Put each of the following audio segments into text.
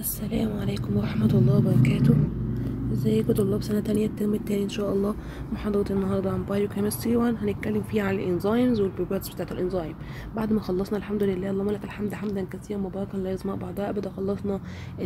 السلام عليكم ورحمة الله وبركاته ازيكم طلاب سنة تانية الترم التاني ان شاء الله محاضرة النهاردة عن بايوكيمستري 1 هنتكلم فيها عن الانزيمز والبروبرتيز بتاعت الانزيم بعد ما خلصنا الحمد لله اللهم لك الحمد حمدا كثيرا مباركا لا يسمع بعدها ابدا خلصنا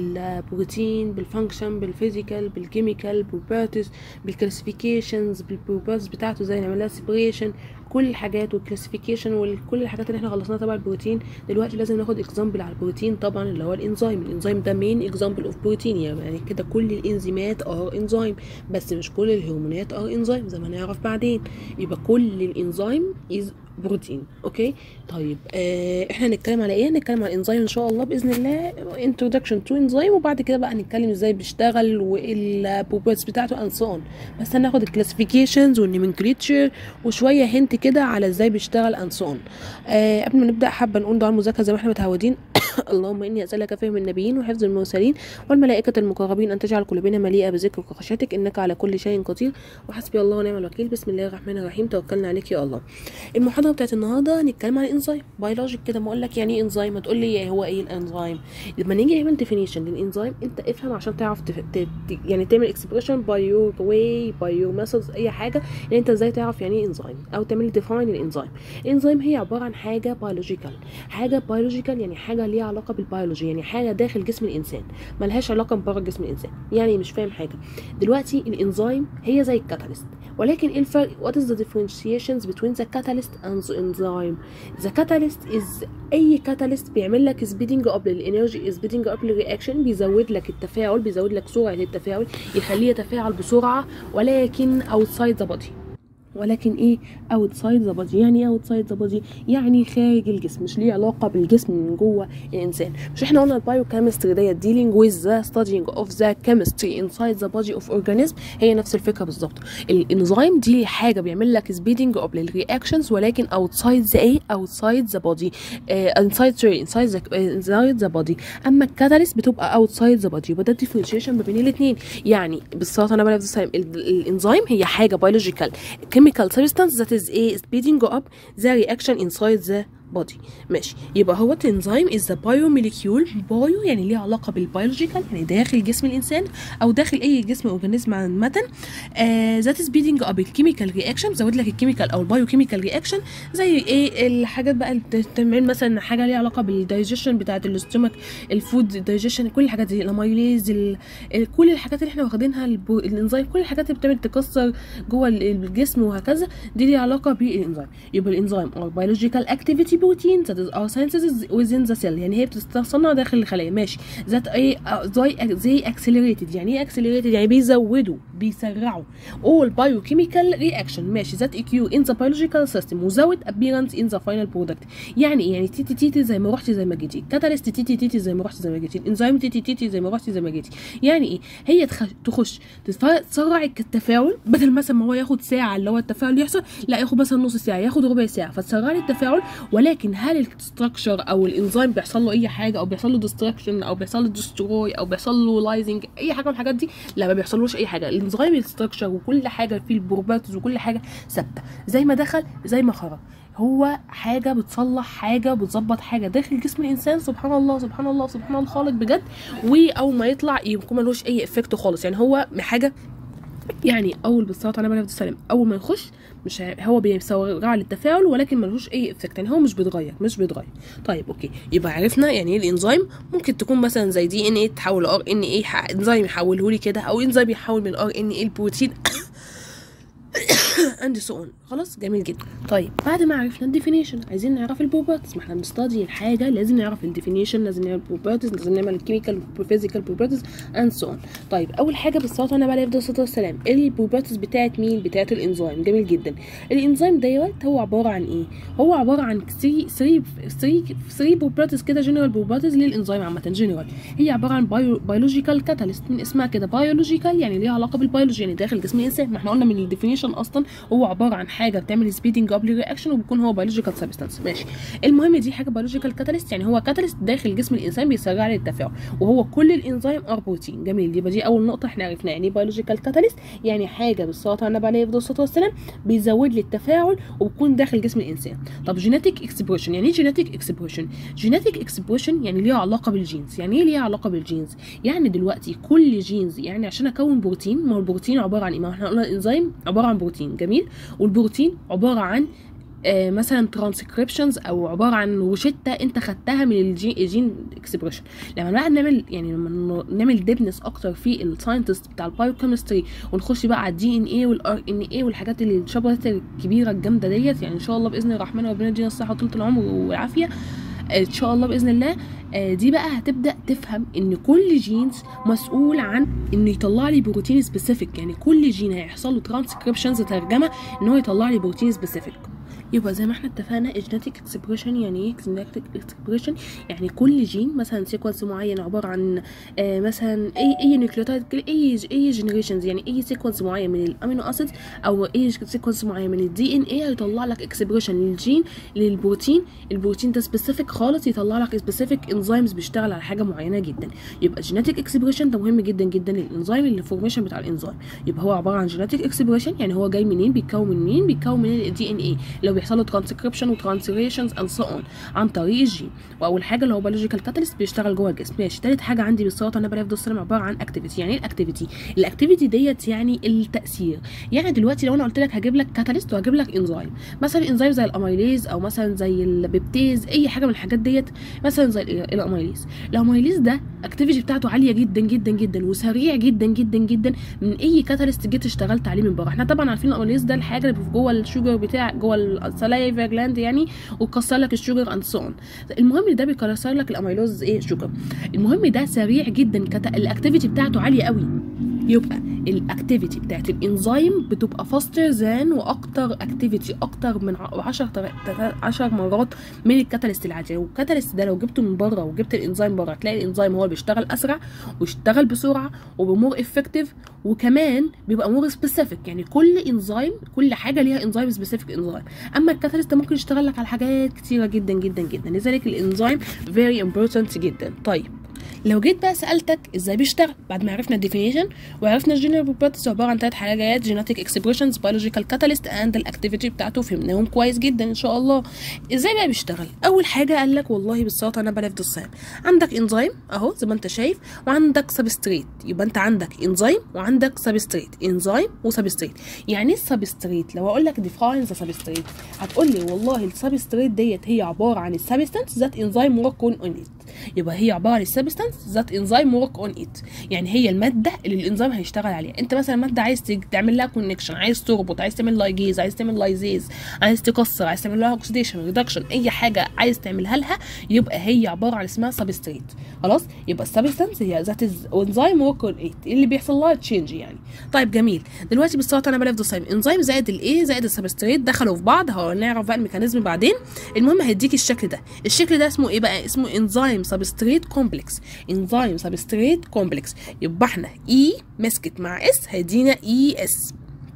البروتين بالفانكشن بالفيزيكال بالكيميكال بروبرتيز بالكلاسيفيكيشنز بالبروبرتيز بتاعته ازاي نعملها سيبريشن كل الحاجات والكلاسيفيكيشن وكل الحاجات اللي احنا خلصناها تبع البروتين دلوقتي لازم ناخد اكزامبل على البروتين طبعا اللي هو الانزيم الانزيم ده مين اكزامبل اوف بروتين يعني كده كل الانزيمات ار انزيم بس مش كل الهرمونات ار انزيم زي ما هنعرف بعدين يبقى كل الانزيم از بروتين اوكي طيب آه احنا هنتكلم على ايه هنتكلم على الانزيم ان شاء الله باذن الله انترودكشن تو انزيم وبعد كده بقى هنتكلم ازاي بيشتغل والبروبرتيز بتاعته اند سو بس هناخد الكلاسيفيكيشنز والنيمنكليتشر وشويه هنت كده على ازاي بيشتغل اند سو آه قبل ما نبدا حابه نقول دعاء المذاكره زي ما احنا متعودين اللهم اني اسالك فهم النبيين وحفظ المرسلين والملائكه المقربين ان تجعل قلوبنا مليئه بذكرك وخشيتك انك على كل شيء قدير وحسبي الله ونعم الوكيل بسم الله الرحمن الرحيم توكلنا عليك يا الله المحاضره بتاعت النهارده هنتكلم عن الانزيم بيولوجيك كده ما اقول لك يعني ايه انزيم هتقول لي ايه هو ايه الانزيم لما نيجي نعمل ديفينيشن للانزيم انت افهم عشان تعرف تف... ت... ت... يعني تعمل اكسبريشن باي يور واي باي يور ميثودز اي حاجه ان انت ازاي تعرف يعني ايه انزيم او تعمل ديفاين الانزيم الانزيم هي عباره عن حاجه بيولوجيكال حاجه بيولوجيكال يعني حاجه ليها علاقه بالبيولوجي يعني حاجه داخل جسم الانسان ملهاش علاقه بره جسم الانسان يعني مش فاهم حاجه دلوقتي الانزيم هي زي الكاتاليست ولكن ايه الفرق what is the differentiations between the catalyst and the enzyme the catalyst is اي كاتاليست بيعمل لك سبيدنج اب للانرجي سبيدنج اب للرياكشن بيزود لك التفاعل بيزود لك سرعه التفاعل يخليه يتفاعل بسرعه ولكن outside the body ولكن ايه اوتسايد ذا بادي يعني ايه اوتسايد ذا بادي يعني خارج الجسم مش ليه علاقه بالجسم من جوه الانسان مش احنا قلنا البايو كيمستري ديت ديلينج ويز ذا ستادينج اوف ذا كيمستري انسايد ذا بادي اوف اورجانيزم هي نفس الفكره بالظبط الانزيم دي حاجه بيعمل لك سبيدنج اب للرياكشنز ولكن اوتسايد ذا ايه اوتسايد ذا بادي انسايد سوري انسايد ذا انسايد ذا بادي اما الكاتاليست بتبقى اوتسايد ذا بادي يبقى ده الديفرنشيشن ما بين الاثنين يعني بالظبط انا بقى الانزيم هي حاجه بيولوجيكال chemical substance that is a speeding up the reaction inside the body ماشي يبقى هو الانزيم is the biomolecule بايو يعني ليه علاقه بالبيولوجيكال يعني داخل جسم الانسان او داخل اي جسم اورجانيزم عامه آه ذات سبيدنج اب الكيميكال رياكشن زود لك الكيميكال او البايوكيميكال رياكشن زي ايه الحاجات بقى اللي بتعمل مثلا حاجه ليها علاقه بالدايجيشن بتاعه الاستومك الفود دايجيشن كل الحاجات دي الاميليز كل الحاجات اللي احنا واخدينها الانزيم كل الحاجات اللي بتعمل تكسر جوه الجسم وهكذا دي ليها علاقه بالانزيم يبقى الانزيم او بيولوجيكال اكتيفيتي بروتين that is our synthesis within the cell يعني هي بتتصنع داخل الخلايا ماشي ذات اي زي زي accelerated يعني ايه accelerated يعني بيزودوا بيسرعوا all biochemical reaction ماشي ذات occur in the biological system وزود appearance in the final product يعني ايه يعني تيتي تيتي زي ما رحتي زي ما جيتي كاتاليست تيتي تيتي زي ما رحتي زي ما جيتي الانزيم تيتي تيتي زي ما رحتي زي ما جيتي يعني ايه هي تخش تسرع التفاعل بدل مثلا ما هو ياخد ساعه اللي هو التفاعل يحصل لا ياخد مثلا نص ساعه ياخد ربع ساعه فتسرع لي التفاعل ولكن هل الستراكشر او الانزيم بيحصل له اي حاجه او بيحصل له ديستراكشن او بيحصل له ديستروي او بيحصل له لايزنج اي حاجه من الحاجات دي لا ما بيحصلوش اي حاجه الانزيم الستراكشر وكل حاجه فيه البروبرتيز وكل حاجه ثابته زي ما دخل زي ما خرج هو حاجة بتصلح حاجة بتظبط حاجة داخل جسم الإنسان سبحان الله سبحان الله سبحان الله الخالق بجد وأول ما يطلع يكون ملوش أي إفكت خالص يعني هو حاجة يعني اول بالصلاه على النبي السلام اول ما يخش مش هو بيسرع للتفاعل ولكن ملوش اي افكت يعني هو مش بيتغير مش بيتغير طيب اوكي يبقى عرفنا يعني ايه الانزيم ممكن تكون مثلا زي دي ان ايه تحول ار ان ايه انزيم يحوله لي كده او انزيم يحول من ار ان ايه البروتين اند سو اون خلاص جميل جدا طيب بعد ما عرفنا الديفينيشن عايزين نعرف البروبرتيز ما احنا بنستدي الحاجه لازم نعرف الديفينيشن لازم نعرف البروبرتيز لازم نعمل الكيميكال والفيزيكال بروبرتيز اند سو اون طيب اول حاجه بالصلاه انا عليه الصلاه والسلام البروبرتيز بتاعت مين بتاعت الانزيم جميل جدا الانزيم دوت هو عباره عن ايه هو عباره عن 3 3 3 3 بروبرتيز كده جنرال بروبرتيز للانزيم عامه جنرال هي عباره عن بيولوجيكال كاتاليست من اسمها كده بيولوجيكال يعني ليها علاقه بالبيولوجي يعني داخل جسم الانسان ما احنا قلنا من الديفينيشن ديفينيشن اصلا هو عباره عن حاجه بتعمل سبيدنج اب للرياكشن وبيكون هو بيولوجيكال سبستانس ماشي المهم دي حاجه بيولوجيكال كاتاليست يعني هو كاتاليست داخل جسم الانسان بيسرع لي التفاعل وهو كل الانزيم ار بروتين جميل يبقى دي اول نقطه احنا عرفناها يعني بيولوجيكال كاتاليست يعني حاجه بالصلاه على النبي عليه الصلاه والسلام بيزود لي التفاعل وبيكون داخل جسم الانسان طب جينيتك اكسبريشن يعني ايه جينيتك اكسبريشن جينيتك اكسبريشن يعني ليها علاقه بالجينز يعني ايه ليها علاقه بالجينز يعني دلوقتي كل جينز يعني عشان اكون بروتين ما هو البروتين عباره عن ايه ما احنا قلنا الانزيم عباره عن بروتين جميل والبروتين عباره عن آه مثلا ترانسكريبشنز او عباره عن روشته انت خدتها من الجين الجين اكسبريشن لما بقى نعمل يعني لما نعمل ديبنس اكتر في الساينتست بتاع البايوكيمستري ونخش بقى على الدي ان اي والار ان اي والحاجات اللي الشبكات الكبيره الجامده ديت يعني ان شاء الله باذن الرحمن ربنا يدينا الصحه وطول العمر والعافيه ان شاء الله باذن الله دي بقى هتبدا تفهم ان كل جينز مسؤول عن انه يطلع لي بروتين سبيسيفيك يعني كل جين هيحصل له ترانسكريبشنز ترجمه ان هو يطلع لي بروتين سبيسيفيك يبقى زي ما احنا اتفقنا جينيتك اكسبريشن يعني ايه جينيتك اكسبريشن يعني كل جين مثلا سيكونس معين عباره عن آه مثلا اي اي نيوكليوتايد اي اي جنريشنز يعني اي سيكونس معين من الامينو اسيدز او اي سيكونس معين من الدي ان اي هيطلع لك اكسبريشن للجين للبروتين البروتين ده سبيسيفيك خالص يطلع لك سبيسيفيك انزيمز بيشتغل على حاجه معينه جدا يبقى جينيتك اكسبريشن ده مهم جدا جدا للانزيم الفورميشن بتاع الانزيم يبقى هو عباره عن جينيتك اكسبريشن يعني هو جاي منين بيتكون من مين بيتكون من الدي ان اي لو بيحصل له ترانسكريبشن وترانسليشنز اند سو اون عن طريق الجين واول حاجه اللي هو بيولوجيكال كاتاليست بيشتغل جوه الجسم ماشي تالت حاجه عندي بالصلاه على النبي عليه عباره عن اكتيفيتي يعني ايه الاكتيفيتي الاكتيفيتي ديت يعني التاثير يعني دلوقتي لو انا قلت لك هجيب لك كاتاليست وهجيب لك انزيم مثلا انزيم زي الاميليز او مثلا زي البيبتيز اي حاجه من الحاجات ديت مثلا زي الاميليز الاميليز ده اكتيفيتي بتاعته عاليه جدا جدا جدا وسريع جدا جدا جدا من اي كاتاليست جيت اشتغلت عليه من بره احنا طبعا عارفين الاميليز ده الحاجه اللي جوه الشوجر بتاع جوه السلايفا جلاند يعني وكسر لك الشوجر اند سو المهم ده بيكسر لك الاميلوز ايه شوجر المهم ده سريع جدا كت... الاكتيفيتي بتاعته عاليه قوي يبقى الاكتيفيتي بتاعت الانزيم بتبقى فاستر ذان واكتر اكتيفيتي اكتر من 10 10 مرات من الكاتاليست العادي والكاتاليست ده لو جبته من بره وجبت الانزيم بره هتلاقي الانزيم هو اللي بيشتغل اسرع ويشتغل بسرعه وبمور افكتيف وكمان بيبقى مور سبيسيفيك يعني كل انزيم كل حاجه ليها انزيم سبيسيفيك انزيم اما الكاتاليست ممكن يشتغل لك على حاجات كتيره جدا جدا جدا لذلك الانزيم فيري امبورتنت جدا طيب لو جيت بقى سالتك ازاي بيشتغل بعد ما عرفنا الديفينيشن وعرفنا الجينيرال بروبرتيز عباره عن ثلاث حاجات جينيتك اكسبريشنز بيولوجيكال كاتاليست اند الاكتيفيتي بتاعته فهمناهم كويس جدا ان شاء الله ازاي بقى بيشتغل اول حاجه قال لك والله بالصلاه انا بلف الصيام عندك انزيم اهو زي ما انت شايف وعندك سبستريت يبقى انت عندك انزيم وعندك سبستريت انزيم وسبستريت يعني ايه السبستريت لو اقول لك ديفاين ذا سبستريت هتقول لي والله السبستريت ديت هي عباره عن السبستانس ذات انزيم ورك اون ات يبقى هي عباره عن السبستانس ذات انزيم ورك اون ات يعني هي الماده اللي الانزيم هيشتغل عليها انت مثلا ماده عايز تعمل لها كونكشن عايز تربط عايز تعمل لايجيز عايز تعمل لايزيز عايز تكسر عايز تعمل لها اوكسيديشن ريدكشن اي حاجه عايز تعملها لها يبقى هي عباره عن اسمها سبستريت خلاص يبقى السبستانس هي ذات انزيم ورك اون ات اللي بيحصل لها تشينج يعني طيب جميل دلوقتي بالصلاه انا بلف دوسايم انزيم زائد الايه زائد السبستريت دخلوا في بعض هنعرف بقى الميكانيزم بعدين المهم هيديك الشكل ده الشكل ده اسمه ايه بقى اسمه انزيم سبستريت كومبلكس انزيم سبستريت كومبلكس يبقى احنا اي مسكت مع اس هيدينا اي اس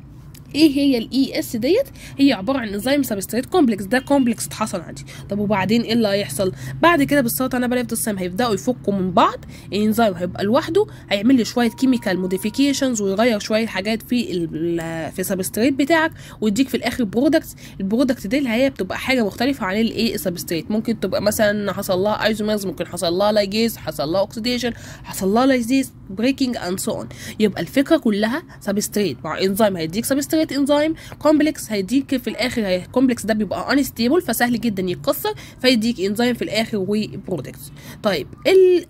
ايه هي الاي اس ديت هي عباره عن انزيم سبستريت كومبلكس ده كومبلكس اتحصل عندي طب وبعدين ايه اللي هيحصل بعد كده بالصلاه على النبي الصيام هيبداوا يفكوا من بعض الانزيم هيبقى لوحده هيعمل لي شويه كيميكال موديفيكيشنز ويغير شويه حاجات في ال في السبستريت بتاعك ويديك في الاخر برودكتس البرودكت دي اللي هي بتبقى حاجه مختلفه عن الايه السبستريت ممكن تبقى مثلا حصل لها ايزومرز ممكن حصل لها لايجيز حصل لها اوكسيديشن حصل لها لايزيز بريكنج اند سو اون يبقى الفكره كلها سبستريت مع انزيم هيديك سبستريت انزيم كومبلكس هيديك في الاخر هي الكومبلكس ده بيبقى انستيبل فسهل جدا يتكسر فيديك انزيم في الاخر وبرودكتس طيب ال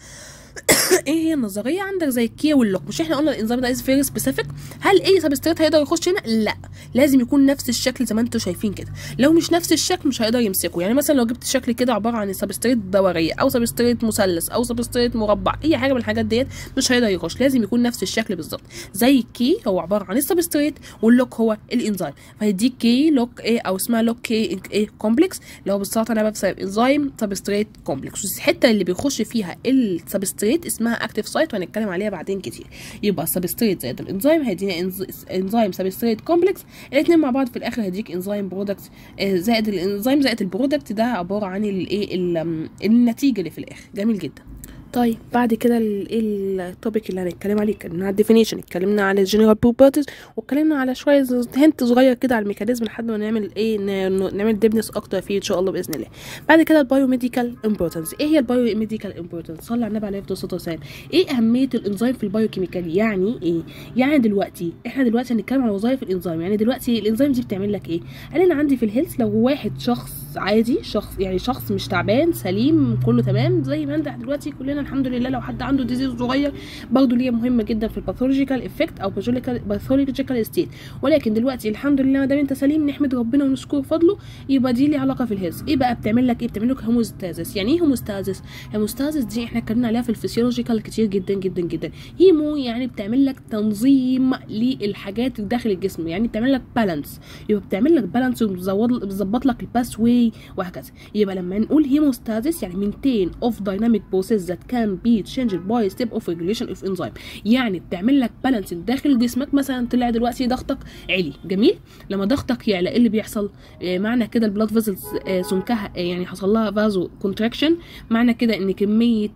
ايه هي النظريه عندك زي الكي واللوك مش احنا قلنا الانزيم ده از فيري سبيسيفيك هل اي سبستريت هيقدر يخش هنا لا لازم يكون نفس الشكل زي ما انتم شايفين كده لو مش نفس الشكل مش هيقدر يمسكه يعني مثلا لو جبت شكل كده عباره عن سبستريت دوريه او سبستريت مثلث او سبستريت مربع اي حاجه من الحاجات ديت مش هيقدر يخش لازم يكون نفس الشكل بالظبط زي الكي هو عباره عن السبستريت واللوك هو الانزيم فهيديك كي لوك ايه او اسمها لوك كي ايه كومبلكس اللي هو بالظبط انا بسبب انزيم سبستريت كومبلكس الحته اللي بيخش فيها السبستريت اسمها اسمها اكتيف سايت وهنتكلم عليها بعدين كتير يبقى السبستريت زائد الانزيم هيدينا انزيم سبستريت كومبلكس الاثنين مع بعض في الاخر هيديك انزيم برودكت زائد الانزيم زائد البرودكت ده عباره عن الايه ال- النتيجه اللي في الاخر جميل جدا طيب بعد كده ال- ايه التوبيك اللي هنتكلم عليه اتكلمنا على الديفينيشن اتكلمنا على الجنرال بروبرتيز واتكلمنا على شويه ز- هنت صغير كده على الميكانيزم لحد ما نعمل ايه ن- نعمل ديبنس اكتر فيه ان شاء الله باذن الله بعد كده البايوميديكال امبورتنس ايه هي البايوميديكال امبورتنس صلى على النبي عليه الصلاه والسلام ايه اهميه الانزيم في البايوكيميكال يعني ايه يعني دلوقتي احنا دلوقتي هنتكلم على وظائف الانزيم يعني دلوقتي الانزيم دي بتعمل لك ايه قال انا عندي في الهيلث لو واحد شخص عادي شخص يعني شخص مش تعبان سليم كله تمام زي ما انت دلوقتي كلنا الحمد لله لو حد عنده ديزيز صغير برضه ليه مهمه جدا في الباثولوجيكال افكت او باثولوجيكال ستيت ولكن دلوقتي الحمد لله ما دام انت سليم نحمد ربنا ونشكر فضله يبقى دي ليها علاقه في الهيلث ايه بقى بتعمل لك ايه بتعمل لك هيموستازيس يعني ايه هيموستازيس هيموستازيس دي احنا اتكلمنا عليها في الفسيولوجيكال كتير جدا جدا جدا هيمو يعني بتعمل لك تنظيم للحاجات داخل الجسم يعني بتعمل لك بالانس يبقى بتعمل لك بالانس وبتظبط لك الباس واي وهكذا يبقى لما نقول هيموستازيس يعني maintain of dynamic process that can be changed by step of regulation of enzyme يعني بتعمل لك بالانس داخل جسمك مثلا طلع دلوقتي ضغطك عالي جميل لما ضغطك يعلى ايه اللي بيحصل آه معنى كده البلاد فيزلز آه سمكها آه يعني حصل لها فازو كونتراكشن معنى كده ان كميه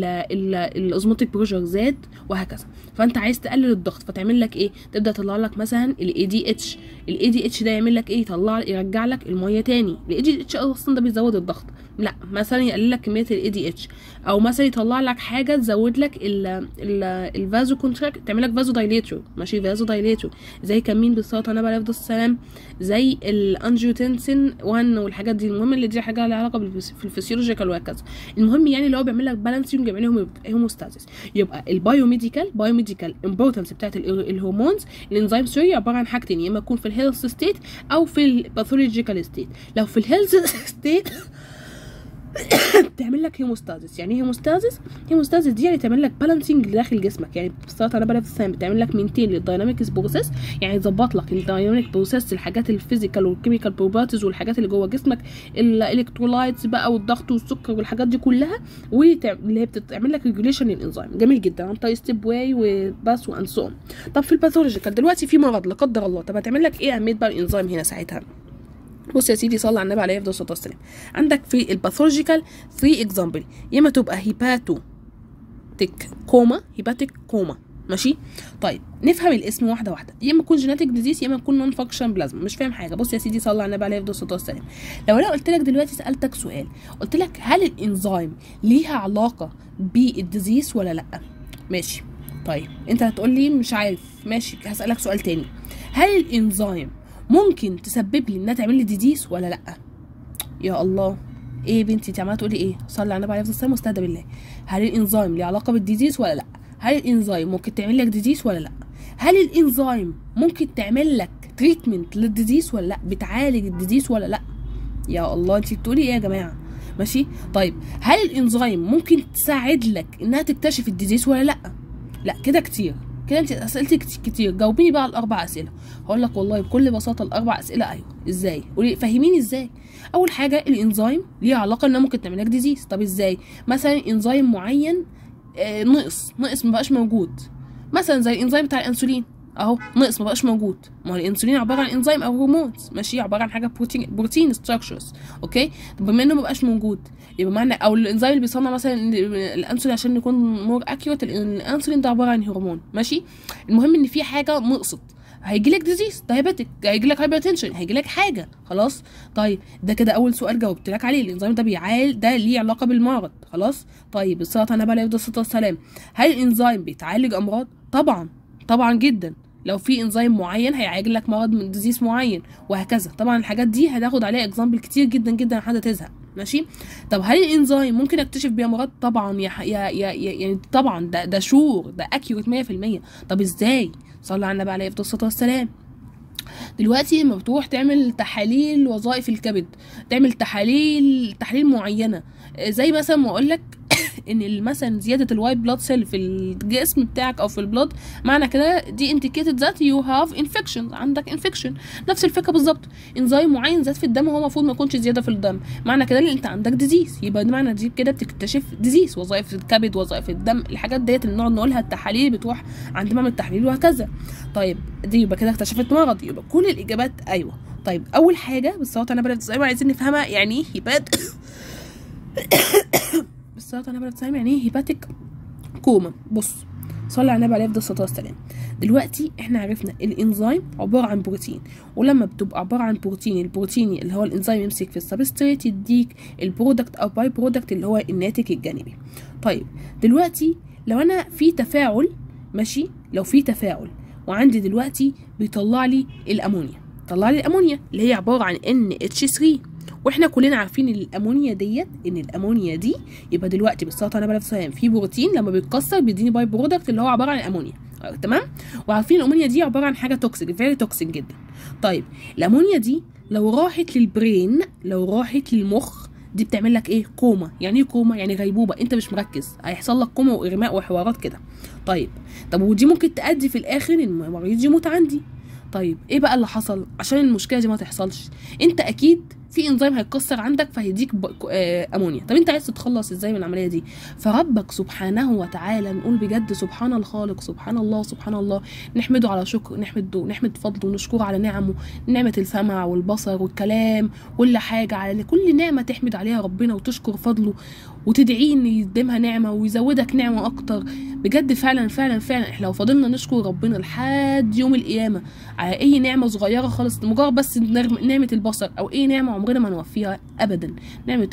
الاوزموتيك بريشر زاد وهكذا فانت عايز تقلل الضغط فتعمل لك ايه تبدا تطلع لك مثلا الاي دي اتش الاي دي اتش ده يعمل لك ايه يطلع يرجع لك الميه تاني الاي دي اتش اصلا ده بيزود الضغط لا مثلا يقلل لك كميه الاي دي اتش او مثلا يطلع لك حاجه تزود لك ال ال الفازو كونتراكت تعمل لك فازو دايليتور ماشي فازو دايليتور زي كان مين بالصلاه النبي عليه الصلاه والسلام زي الانجيوتنسين 1 والحاجات دي المهم اللي دي حاجه لها علاقه بالفس- في الفسيولوجيكال وهكذا المهم يعني اللي هو بيعمل لك بالانسنج بيعمل لهم هيموستاسيس يبقى البايوميديكال بايوميديكال امبورتنس بتاعت ال- الهرمونز الانزيم سوري عباره عن حاجتين يا اما تكون في الهيلث ستيت او في الباثولوجيكال ستيت لو في الهيلث ستيت تعمل لك هيموستازيس يعني ايه هيموستازيس هيموستازيس دي يعني تعمل لك بالانسنج داخل جسمك يعني بتستطيع على بالك السام بتعمل لك مينتين للدايناميكس بروسيس يعني تظبط لك الدايناميك بروسيس الحاجات الفيزيكال والكيميكال بروبرتيز والحاجات اللي جوه جسمك الالكترولايتس بقى والضغط والسكر والحاجات دي كلها واللي هي بتعمل لك ريجوليشن للانزيم جميل جدا عن طريق ستيب واي وباس وان سو طب في الباثولوجيكال دلوقتي في مرض لا قدر الله طب هتعمل لك ايه اهميه بقى الانزيم هنا ساعتها بص يا سيدي صلى على النبي عليه الصلاه والسلام عندك في الباثولوجيكال 3 اكزامبل يا اما تبقى هيباتو تك كوما هيباتيك كوما ماشي طيب نفهم الاسم واحده واحده يا اما يكون جينيتك ديزيز يا اما يكون نون فانكشن بلازما مش فاهم حاجه بص يا سيدي صلى على النبي عليه الصلاه والسلام لو انا قلت لك دلوقتي سالتك سؤال قلت لك هل الانزيم ليها علاقه بالديزيز ولا لا ماشي طيب انت هتقول لي مش عارف ماشي هسالك سؤال تاني هل الانزيم ممكن تسبب لي انها تعمل لي ديزيز ولا لا يا الله ايه بنتي انت عماله تقولي ايه صلي على النبي عليه الصلاه والسلام واستهدى بالله هل الانزيم ليه علاقه بالديزيز ولا لا هل الانزيم ممكن تعمل لك ديزيز ولا لا هل الانزيم ممكن تعمل لك تريتمنت للديزيز ولا لا بتعالج الديزيز ولا لا يا الله انت بتقولي ايه يا جماعه ماشي طيب هل الانزيم ممكن تساعد لك انها تكتشف الديزيز ولا لا لا كده كتير كده انت اسئلتك كتير جاوبيني بقى على الاربع اسئله هقول لك والله بكل بساطه الاربع اسئله ايوه ازاي قولي فهميني ازاي اول حاجه الانزيم ليها علاقه انها ممكن تعمل لك ديزيز طب ازاي مثلا انزيم معين آه نقص نقص مبقاش موجود مثلا زي الانزيم بتاع الانسولين اهو نقص مبقاش موجود ما هو الانسولين عباره عن انزيم او هرمونز ماشي عباره عن حاجه بروتين بروتين ستراكشرز اوكي طب بما انه مبقاش موجود يبقى معنى او الانزيم اللي بيصنع مثلا الانسولين عشان نكون مور اكيوريت الانسولين ده عباره عن هرمون ماشي المهم ان في حاجه نقصت هيجي لك ديزيز دايابيتك هيجي لك هايبرتنشن هيجي لك حاجه خلاص طيب ده كده اول سؤال جاوبت لك عليه الانزيم ده بيعال ده ليه علاقه بالمرض خلاص طيب الصلاه على النبي عليه الصلاه والسلام هل الانزيم بيتعالج امراض طبعا طبعا جدا لو في انزيم معين هيعالج لك مرض من ديزيز معين وهكذا طبعا الحاجات دي هتاخد عليها اكزامبل كتير جدا جدا لحد تزهق ماشي طب هل الانزيم ممكن اكتشف بيها مرض طبعا يا يا يا يعني طبعا ده ده شور ده اكيوريت 100% طب ازاي صلى على النبي عليه الصلاه والسلام دلوقتي لما بتروح تعمل تحاليل وظائف الكبد تعمل تحاليل تحاليل معينه زي مثلا ما اقول لك ان مثلا زياده الوايت بلاد سيل في الجسم بتاعك او في البلاد معنى كده دي انديكيتد ذات يو هاف انفكشن عندك انفكشن نفس الفكره بالظبط انزيم معين زاد في الدم هو المفروض ما يكونش زياده في الدم معنى كده ان انت عندك ديزيز يبقى معنى دي كده بتكتشف ديزيز وظائف الكبد وظائف الدم الحاجات ديت اللي نقعد نقولها التحاليل بتروح عند معمل التحليل وهكذا طيب دي يبقى كده اكتشفت مرض يبقى كل الاجابات ايوه طيب اول حاجه بالصوت انا بدات عايزين نفهمها يعني ايه هيبات بالصوت انا بدات يعني ايه هيباتيك كوما بص صلي على النبي عليه افضل الصلاه والسلام دلوقتي احنا عرفنا الانزيم عباره عن بروتين ولما بتبقى عباره عن بروتين البروتين اللي هو الانزيم يمسك في السبستريت يديك البرودكت او باي برودكت اللي هو الناتج الجانبي طيب دلوقتي لو انا في تفاعل ماشي لو في تفاعل وعندي دلوقتي بيطلع لي الامونيا طلع لي الامونيا اللي هي عباره عن NH3 واحنا كلنا عارفين ان الامونيا ديت ان الامونيا دي يبقى دلوقتي بالسلطه انا بلف في بروتين لما بيتكسر بيديني باي برودكت اللي هو عباره عن الامونيا تمام وعارفين الامونيا دي عباره عن حاجه توكسيك فيري توكسيك جدا طيب الامونيا دي لو راحت للبرين لو راحت للمخ دي بتعمل لك ايه كوما يعني ايه كوما يعني غيبوبه انت مش مركز هيحصل لك كوما واغماء وحوارات كده طيب طب ودي ممكن تؤدي في الاخر ان المريض يموت عندي طيب ايه بقى اللي حصل عشان المشكله دي ما تحصلش انت اكيد في انزيم هيتكسر عندك فهيديك آه امونيا طب انت عايز تتخلص ازاي من العمليه دي فربك سبحانه وتعالى نقول بجد سبحان الخالق سبحان الله سبحان الله نحمده على شكر نحمده نحمد فضله ونشكره على نعمه نعمه السمع والبصر والكلام كل حاجه على كل نعمه تحمد عليها ربنا وتشكر فضله وتدعيه ان يديمها نعمه ويزودك نعمه اكتر بجد فعلا فعلا فعلا احنا لو فضلنا نشكر ربنا لحد يوم القيامه على اي نعمه صغيره خالص مجرد بس نعمه البصر او اي نعمه عمرنا ما نوفيها ابدا نعمه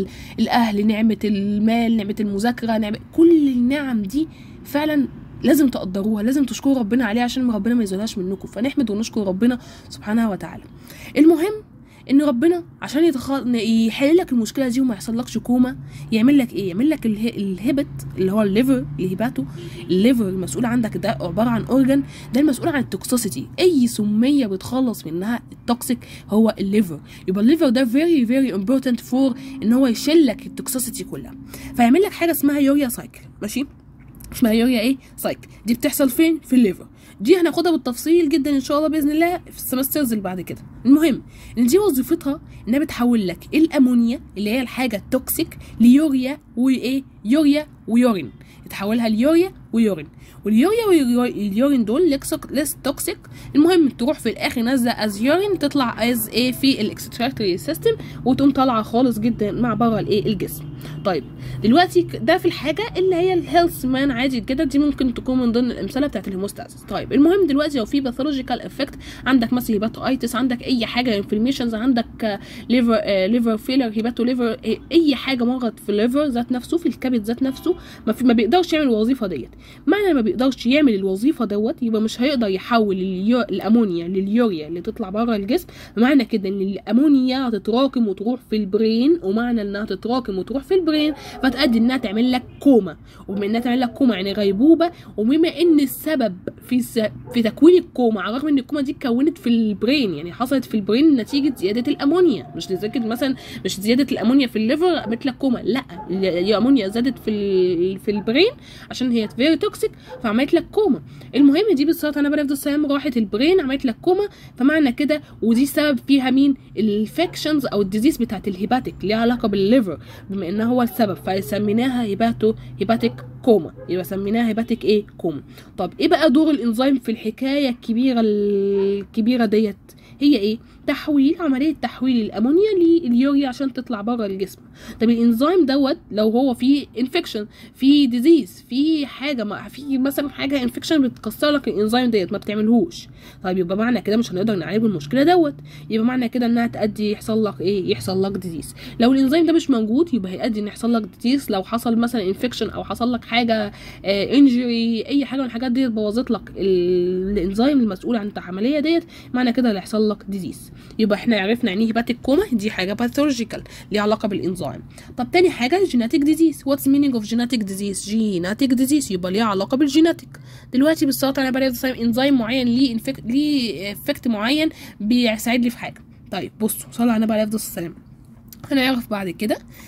الاهل نعمه المال نعمه المذاكره نعمه كل النعم دي فعلا لازم تقدروها لازم تشكروا ربنا عليها عشان ربنا ما يزولهاش منكم فنحمد ونشكر ربنا سبحانه وتعالى المهم ان ربنا عشان يتخ... يحل لك المشكله دي وما يحصلكش كوما يعمل لك ايه يعمل لك اله... الهبت اللي هو الليفر الهباتو الليفر المسؤول عندك ده عباره عن اورجان ده المسؤول عن التوكسيسيتي اي سميه بتخلص منها التوكسيك هو الليفر يبقى الليفر ده فيري فيري امبورتنت فور ان هو يشيل لك التوكسيسيتي كلها فيعمل لك حاجه اسمها يوريا سايكل ماشي اسمها يوريا ايه سايكل دي بتحصل فين في الليفر دي هناخدها بالتفصيل جدا ان شاء الله باذن الله في السمسترز اللي بعد كده المهم ان دي وظيفتها انها بتحول لك الامونيا اللي هي الحاجه التوكسيك ليوريا وايه يوريا ويورين تحولها ليوريا ويورين واليوريا واليورين دول ليس توكسيك المهم تروح في الاخر نازله از يورين تطلع از ايه في الاكستراكتوري سيستم وتقوم طالعه خالص جدا مع بره الايه الجسم طيب دلوقتي ده في الحاجه اللي هي الهيلث مان عادي كده دي ممكن تكون من ضمن الامثله بتاعت الهيموستاسيس طيب المهم دلوقتي لو في باثولوجيكال افكت عندك مثلا هيباتويتس عندك اي حاجه انفلاميشنز عندك ليفر ليفر فيلر هيباتو ليفر اي حاجه مرض في الليفر ذات نفسه في الكبد ذات نفسه ما, في ما بيقدرش يعمل الوظيفه ديت معنى ما بيقدرش يعمل الوظيفه دوت يبقى مش هيقدر يحول اليو... الامونيا لليوريا اللي تطلع بره الجسم معنى كده ان الامونيا هتتراكم وتروح في البرين ومعنى انها تتراكم وتروح في البرين فتؤدي انها تعمل لك كوما وبما انها تعمل لك كوما يعني غيبوبه وبما ان السبب في س... في تكوين الكوما على الرغم ان الكوما دي اتكونت في البرين يعني حصلت في البرين نتيجه زياده الامونيا مش لذلك مثلا مش زياده الامونيا في الليفر عملت لك كوما لا الامونيا زادت في ال... في البرين عشان هي فيري توكسيك فعملت لك كوما المهم دي بالظبط انا بلف السلام راحت البرين عملت لك كوما فمعنى كده ودي سبب فيها مين الانفكشنز او الديزيز بتاعت الهيباتيك ليها علاقه بالليفر بما ان هو السبب فسميناها هيباتو هيباتيك كوما يبقى سميناها هيباتيك ايه كوما طب ايه بقى دور الانزيم في الحكايه الكبيره الكبيره ديت هي ايه تحويل عمليه تحويل الامونيا لليوريا عشان تطلع بره الجسم طب الانزيم دوت لو هو فيه انفكشن في ديزيز في حاجه ما في مثلا حاجه انفكشن بتكسر لك الانزيم ديت ما بتعملهوش طيب يبقى معنى كده مش هنقدر نعالج المشكله دوت يبقى معنى كده انها تؤدي يحصل لك ايه يحصل لك ديزيز لو الانزيم ده مش موجود يبقى هيؤدي ان يحصل لك ديزيز لو حصل مثلا انفكشن او حصل لك حاجه آه انجري اي حاجه من الحاجات ديت بوظت لك الانزيم المسؤول عن العمليه ديت معنى كده اللي هيحصل لك ديزيز يبقى احنا عرفنا يعني ايه هيباتيك كوما دي حاجه باثولوجيكال ليها علاقه بالانزيم طب تاني حاجه جيناتيك ديزيز واتس مينينج اوف جيناتيك ديزيز جيناتيك ديزيز يبقى ليها علاقه بالجيناتيك دلوقتي بالظبط انا بريد انزيم معين ليه انفكت ليه افكت معين بيساعد لي في حاجه طيب بصوا صلى على النبي عليه الصلاه والسلام هنعرف بعد كده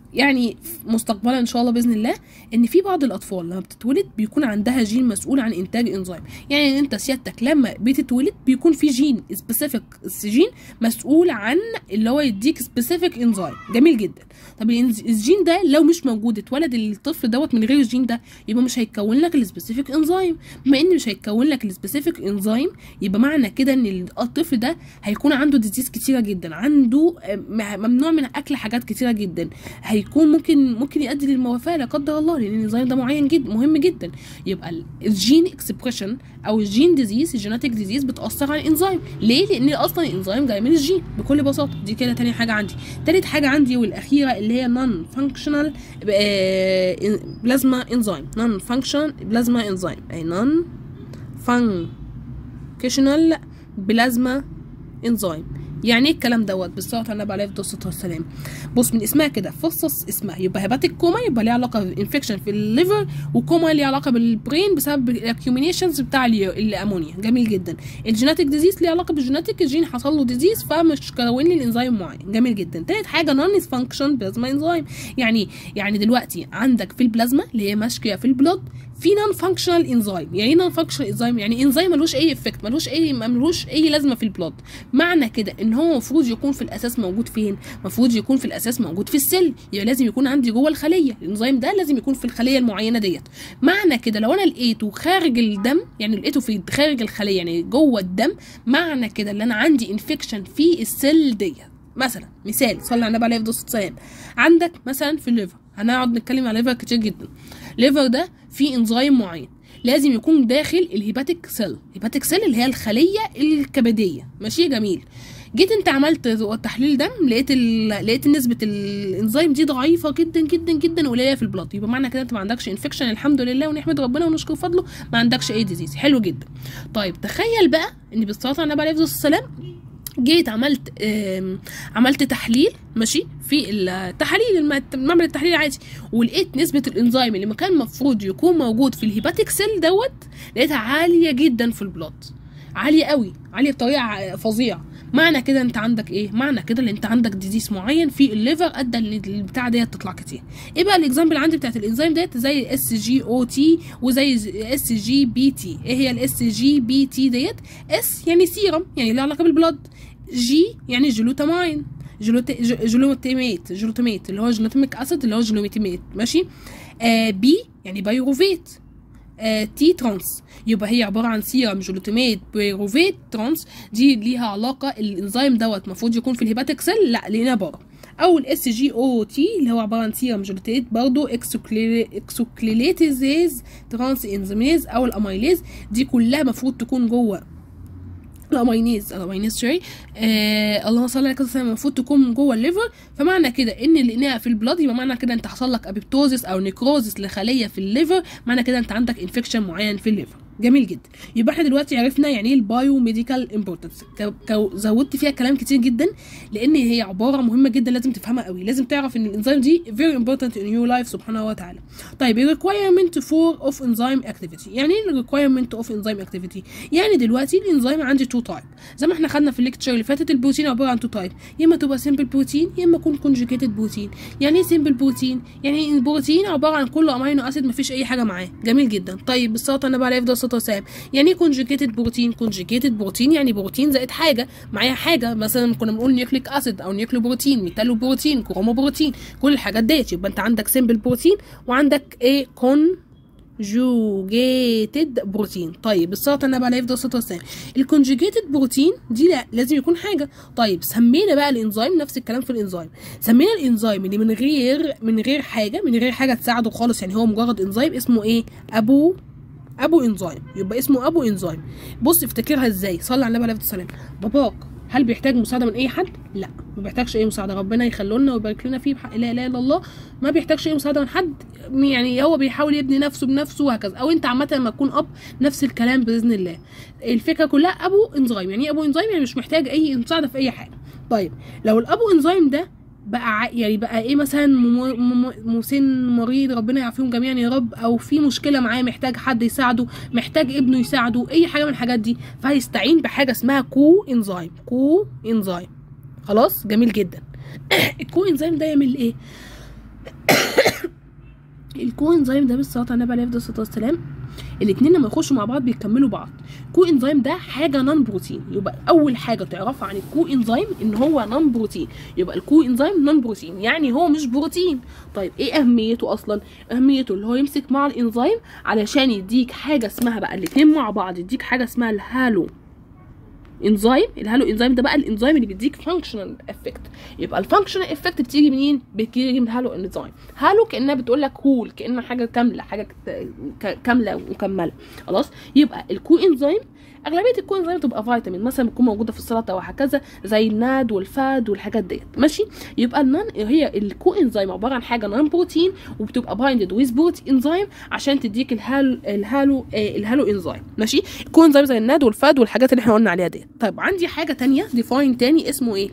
يعني مستقبلا ان شاء الله باذن الله ان في بعض الاطفال لما بتتولد بيكون عندها جين مسؤول عن انتاج انزيم يعني انت سيادتك لما بتتولد بيكون في جين سبيسيفيك جين مسؤول عن اللي هو يديك سبيسيفيك انزيم جميل جدا طب الإنز- الجين ده لو مش موجود اتولد الطفل دوت من غير الجين ده يبقى مش هيتكون لك السبيسيفيك انزيم بما ان مش هيتكون لك السبيسيفيك انزيم يبقى معنى كده ان الطفل ده هيكون عنده ديزيز كتيره جدا عنده آه، م- ممنوع من اكل حاجات كتيره جدا هيكون ممكن ممكن يؤدي للوفاه لا قدر الله لان الانزيم ده معين جدا مهم جدا يبقى ال- الجين اكسبريشن او الجين ديزيز الجيناتيك ديزيز بتاثر على الانزيم ليه لان اصلا الانزيم جاي من الجين بكل بساطه دي كده تاني حاجه عندي تالت حاجه عندي والاخيره اللي هي نون فانكشنال بلازما انزيم نون فانكشن بلازما انزيم اي نون فانكشنال بلازما انزيم يعني ايه الكلام دوت بالصلاه على النبي عليه الصلاه والسلام بص من اسمها كده فصص اسمها يبقى هيباتيك كوما يبقى ليها علاقه بالانفكشن في الليفر وكوما ليها علاقه بالبرين بسبب الاكيومينيشنز بتاع اليو- الامونيا جميل جدا الجيناتيك ديزيز ليها علاقه بالجيناتيك الجين حصل له ديزيز فمش كون لي الانزيم معين جميل جدا تالت حاجه نون فانكشن بلازما انزيم يعني يعني دلوقتي عندك في البلازما اللي هي ماشيه في البلود في نون فانكشنال انزيم يعني ايه نون فانكشنال انزيم يعني انزيم ملوش اي افكت ملوش اي ملوش اي لازمه في البلود معنى كده ان هو المفروض يكون في الاساس موجود فين المفروض يكون في الاساس موجود في السل يعني لازم يكون عندي جوه الخليه الانزيم ده لازم يكون في الخليه المعينه ديت معنى كده لو انا لقيته خارج الدم يعني لقيته في خارج الخليه يعني جوه الدم معنى كده ان انا عندي انفكشن في السل ديت مثلا مثال صلى على النبي عليه الصلاه والسلام عندك مثلا في الليفر هنقعد نتكلم على الليفر كتير جدا الليفر ده فيه انزيم معين لازم يكون داخل الهيباتيك سيل الهيباتيك سيل اللي هي الخليه الكبديه ماشي جميل جيت انت عملت تحليل دم لقيت ال... لقيت نسبه الانزيم دي ضعيفه جدا جدا جدا قليله في البلاد يبقى معنى كده انت ما عندكش انفكشن الحمد لله ونحمد ربنا ونشكر فضله ما عندكش اي ديزيز حلو جدا طيب تخيل بقى ان بالصلاه على النبي عليه الصلاه والسلام جيت عملت آم، عملت تحليل ماشي في التحاليل الم- معمل التحليل العادي ولقيت نسبه الانزيم اللي ما كان المفروض يكون موجود في الهيباتيك سيل دوت لقيتها عاليه جدا في البلاد عاليه قوي عاليه بطريقه ع- فظيعه معنى كده انت عندك ايه معنى كده ان انت عندك ديزيز معين في الليفر ادى ان البتاع ديت تطلع كتير ايه بقى الاكزامبل عندي بتاعت الانزيم ديت زي الاس جي او تي وزي اس جي بي تي ايه هي الاس جي بي تي ديت اس يعني سيرم يعني لها علاقه بالبلاد جي يعني جلوتامين جلوت ج- جلوتاميت جلوتاميت اللي هو جلوتاميك اسيد اللي هو جلوتاميت ماشي آه بي يعني بايروفيت آه تي ترانس يبقى هي عباره عن سيرم جلوتاميت بايروفيت ترانس دي ليها علاقه الانزيم دوت المفروض يكون في الهيباتيك سيل لا لقيناه بره او الاس جي او تي اللي هو عباره عن سيرم جلوتاميت برضه اكسوكليليتيزيز ترانس انزيميز او الاميليز دي كلها المفروض تكون جوه الامينيز الامينيز سوري آه اللهم صل على سيدنا المفروض تكون جوه الليفر فمعنى كده ان اللي لقيناها في البلاد يبقى معنى كده انت حصل لك ابيبتوزيس او نيكروزيس لخليه في الليفر معنى كده انت عندك انفكشن معين في الليفر جميل جدا يبقى احنا دلوقتي عرفنا يعني ايه البايو ميديكال امبورتنس زودت فيها كلام كتير جدا لان هي عباره مهمه جدا لازم تفهمها قوي لازم تعرف ان الانزيم دي very important in your life سبحانه وتعالى طيب ال requirement for of enzyme activity يعني ايه ال requirement of enzyme activity يعني دلوقتي الانزيم عندي تو تايب زي ما احنا خدنا في الليكتشر اللي فاتت البروتين عباره عن تو تايب يا اما تبقى سمبل بروتين يا اما يكون كونجوجيتد بروتين يعني ايه سمبل بروتين يعني البروتين عباره عن كله امينو اسيد مفيش اي حاجه معاه جميل جدا طيب بالصلاه على النبي عليه افضل الصلاه والسلام يعني ايه كونجوجيتد بروتين كونجوجيتد بروتين يعني بروتين زائد حاجه معايا حاجه مثلا كنا بنقول نيوكليك اسيد او نيوكليو بروتين ميتالو بروتين كرومو بروتين كل الحاجات ديت يبقى انت عندك سمبل بروتين وعندك ايه كون conjugated بروتين طيب بالصلاه على النبي عليه افضل الصلاه والسلام الكونجوجيتد بروتين دي لا لازم يكون حاجه طيب سمينا بقى الانزيم نفس الكلام في الانزيم سمينا الانزيم اللي من غير من غير حاجه من غير حاجه تساعده خالص يعني هو مجرد انزيم اسمه ايه ابو ابو انزيم يبقى اسمه ابو انزيم بص افتكرها ازاي صلي على النبي عليه الصلاه والسلام باباك هل بيحتاج مساعده من اي حد لا ما بيحتاجش اي مساعده ربنا يخلونا ويبارك لنا فيه بحق لا اله الا الله ما بيحتاجش اي مساعده من حد يعني هو بيحاول يبني نفسه بنفسه وهكذا او انت عامه لما تكون اب نفس الكلام باذن الله الفكره كلها ابو انزيم يعني ايه ابو انزيم يعني مش محتاج اي مساعده في اي حاجه طيب لو الابو انزيم ده بقى ع- يعني بقى ايه مثلا مم- مم- مسن مريض ربنا يعافيهم جميعا يا رب او في مشكله معاه محتاج حد يساعده محتاج ابنه يساعده اي حاجه من الحاجات دي فهيستعين بحاجه اسمها كو انزيم كو انزيم خلاص جميل جدا الكو انزيم ده يعمل ايه الكو انزيم ده بالصلاه على النبي عليه افضل الصلاه والسلام الاثنين لما يخشوا مع بعض بيكملوا بعض كو انزيم ده حاجه نون بروتين يبقى اول حاجه تعرفها عن الكو انزيم ان هو نون بروتين يبقى الكو انزيم نون بروتين يعني هو مش بروتين طيب ايه اهميته اصلا اهميته اللي هو يمسك مع الانزيم علشان يديك حاجه اسمها بقى الاثنين مع بعض يديك حاجه اسمها الهالو انزيم الهالو انزيم ده بقى الانزيم اللي بيديك فانكشنال افكت يبقى الفانكشنال افكت بتيجي منين بتيجي من هالو انزيم هالو كانها بتقول لك هول كانها حاجه كامله حاجه كامله ومكمله خلاص يبقى الكو انزيم اغلبيه الكو انزيم تبقى فيتامين مثلا بتكون موجوده في السلطه وهكذا زي الناد والفاد والحاجات ديت ماشي يبقى النان هي الكو انزيم عباره عن حاجه نون بروتين وبتبقى بايندد ويز بروتين انزيم عشان تديك الهالو الهالو آه الهالو انزيم ماشي الكو انزيم زي الناد والفاد والحاجات اللي احنا قلنا عليها ديت طيب عندي حاجه تانية ديفاين تاني اسمه ايه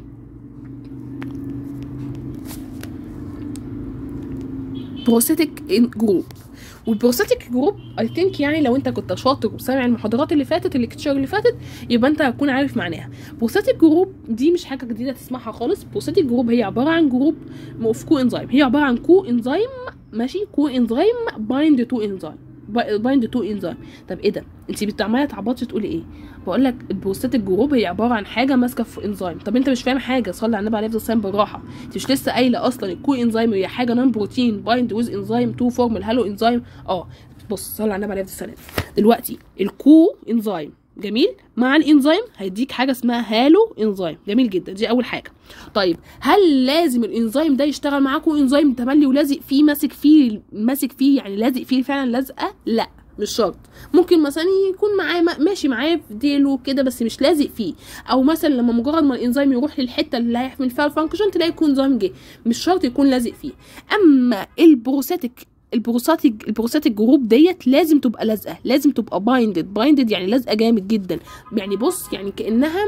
بروسيتك جروب والبروستاتيك جروب اي ثينك يعني لو انت كنت شاطر وسامع المحاضرات اللي فاتت الليكتشر اللي فاتت يبقى انت هتكون عارف معناها بروستاتيك جروب دي مش حاجه جديده تسمعها خالص بروستاتيك جروب هي عباره عن جروب اوف كو انزيم هي عباره عن كو انزيم ماشي كو انزيم بايند تو انزيم بايند تو انزيم طب ايه ده انت بتعملي تعبطي تقولي ايه بقول لك البروستاتيك جروب هي عباره عن حاجه ماسكه في انزيم طب انت مش فاهم حاجه صلي على النبي عليه الصلاه والسلام بالراحه انت مش لسه قايله اصلا الكو انزيم هي حاجه نون بروتين بايند ويز انزيم تو فورم الهالو انزيم اه بص صلي على النبي عليه الصلاه والسلام دلوقتي الكو انزيم جميل مع الانزيم هيديك حاجه اسمها هالو انزيم جميل جدا دي اول حاجه طيب هل لازم الانزيم ده يشتغل معاكم انزيم تملي ولازق فيه ماسك فيه ماسك فيه يعني لازق فيه فعلا لازقه لا مش شرط ممكن مثلا يكون معاه ماشي معاه في ديله كده بس مش لازق فيه او مثلا لما مجرد ما الانزيم يروح للحته اللي هيحمل فيها الفانكشن تلاقي يكون انزيم جه مش شرط يكون لازق فيه اما البروستاتيك البروستاتيك البروستاتيك جروب ديت لازم تبقى لازقه لازم تبقى بايندد بايندد يعني لازقه جامد جدا يعني بص يعني كانها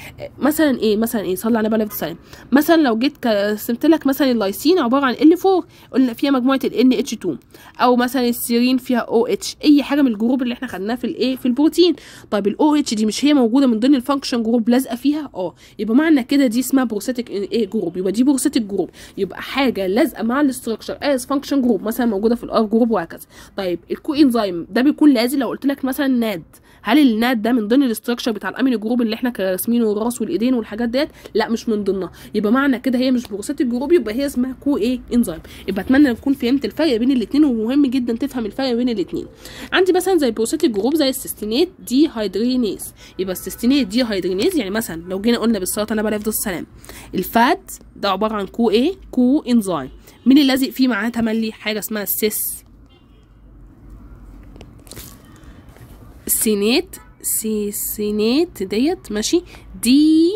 مثلا ايه مثلا ايه صلى على النبي عليه الصلاه مثلا لو جيت قسمت لك مثلا اللايسين عباره عن ال 4 قلنا فيها مجموعه ال ان اتش 2 او مثلا السيرين فيها او اتش اي حاجه من الجروب اللي احنا خدناه في الايه في البروتين طيب الاو اتش دي مش هي موجوده من ضمن الفانكشن جروب لازقه فيها اه يبقى معنى كده دي اسمها بروستاتيك ايه جروب يبقى دي بروستاتيك جروب يبقى حاجه لازقه مع الاستراكشر از فانكشن جروب مثلا موجوده في الار جروب وهكذا طيب الكو انزيم ده بيكون لازم لو قلت لك مثلا ناد هل الناد ده من ضمن الاستراكشر بتاع الامينو جروب اللي احنا راسمينه الراس والايدين والحاجات ديت لا مش من ضمنها يبقى معنى كده هي مش بروستاتيك جروب يبقى هي اسمها كو ايه انزيم يبقى اتمنى تكون فهمت الفرق بين الاثنين ومهم جدا تفهم الفرق بين الاثنين عندي مثلا زي البروستاتيك جروب زي السيستينيت دي هيدرينيز يبقى السيستينيت دي هيدرينيز يعني مثلا لو جينا قلنا بالصلاه على النبي عليه السلام الفات ده عباره عن كو ايه كو انزيم مين اللي لازق فيه معاه تملي حاجه اسمها السيس سينات سيسينات ديت ماشي دي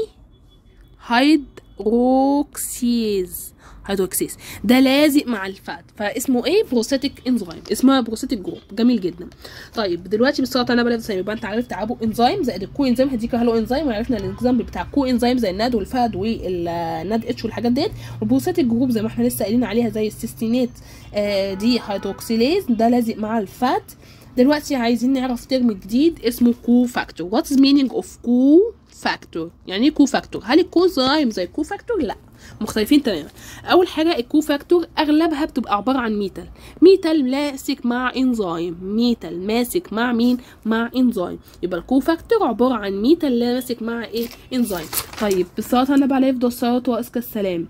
هيدروكسيز هيدروكسيز ده لازق مع الفات فاسمه ايه بروستاتيك انزيم اسمها بروستاتيك جروب جميل جدا طيب دلوقتي بالصلاه على النبي عليه يبقى انت عرفت ابو انزيم زائد الكو انزيم هديك هلو انزيم وعرفنا الاكزامبل بتاع الكو انزيم زي الناد والفاد والناد اتش والحاجات ديت والبروستاتيك جروب زي ما احنا لسه قايلين عليها زي السيستينات آه دي هيدروكسيليز ده لازق مع الفات دلوقتي عايزين نعرف ترم جديد اسمه كو فاكتور واتس مينينج اوف كو فاكتور يعني ايه كو فاكتور هل الكو انزيم زي الكو فاكتور لا مختلفين تماما اول حاجه الكو فاكتور اغلبها بتبقى عباره عن ميتال ميتال ماسك مع انزيم ميتال ماسك مع مين مع انزيم يبقى الكو فاكتور عباره عن ميتال ماسك مع ايه انزيم طيب بالصلاه على النبي عليه افضل الصلاه وازكى السلام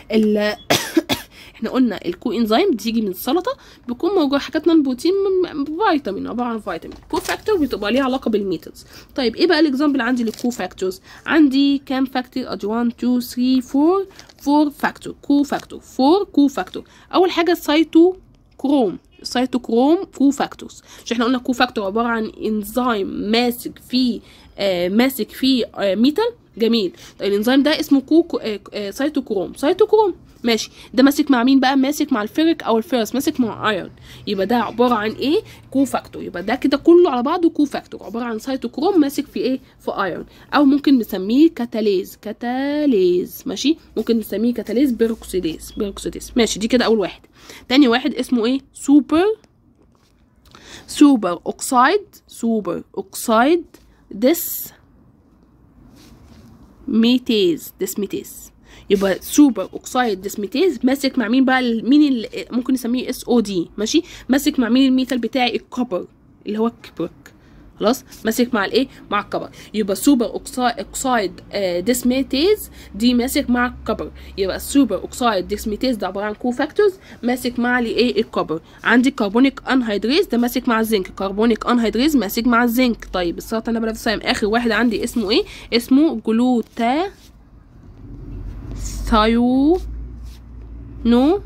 احنا قلنا الكو انزيم بتيجي من السلطه بيكون موجود حاجات نون بروتين فيتامين عباره عن فيتامين كو فاكتور بتبقى ليها علاقه بالميتالز طيب ايه بقى الاكزامبل عندي للكو فاكتورز عندي كام فاكتور ادي 1 2 3 4 4 فاكتور كو فاكتور 4 كو فاكتور اول حاجه السايتو كروم السيتوكروم كو فاكتورز مش احنا قلنا كو فاكتور عباره عن انزيم ماسك فيه آه ماسك فيه آه ميتال جميل طيب الانزيم ده اسمه كو آه آه سيتوكروم سيتوكروم ماشي ده ماسك مع مين بقى ماسك مع الفيرك او الفيرس ماسك مع ايرون يبقى ده عباره عن ايه كو فاكتور يبقى ده كده كله على بعضه كو فاكتور عباره عن سيتوكروم ماسك في ايه في ايرون او ممكن نسميه كاتاليز كاتاليز ماشي ممكن نسميه كاتاليز بيروكسيديز بيروكسيديز ماشي دي كده اول واحد تاني واحد اسمه ايه سوبر سوبر اوكسايد سوبر اوكسايد ديس ميتيز ديسميتيز يبقى سوبر اوكسايد ديسميتيز ماسك مع مين بقى ال- مين اللي ممكن نسميه اس او دي ماشي ماسك مع مين الميتال بتاعي الكوبر اللي هو الكبرك خلاص ماسك مع الايه مع الكبر يبقى سوبر اوكسايد اوكسايد آه، ديسميتيز دي ماسك مع الكبر يبقى السوبر اوكسايد ديسميتيز ده عباره عن كو فاكتورز ماسك مع الايه الكبر عندي كربونيك انهيدريز ده ماسك مع الزنك كربونيك انهيدريز ماسك مع الزنك طيب السرطان انا بلف اخر واحد عندي اسمه ايه اسمه جلوتا ثايو نو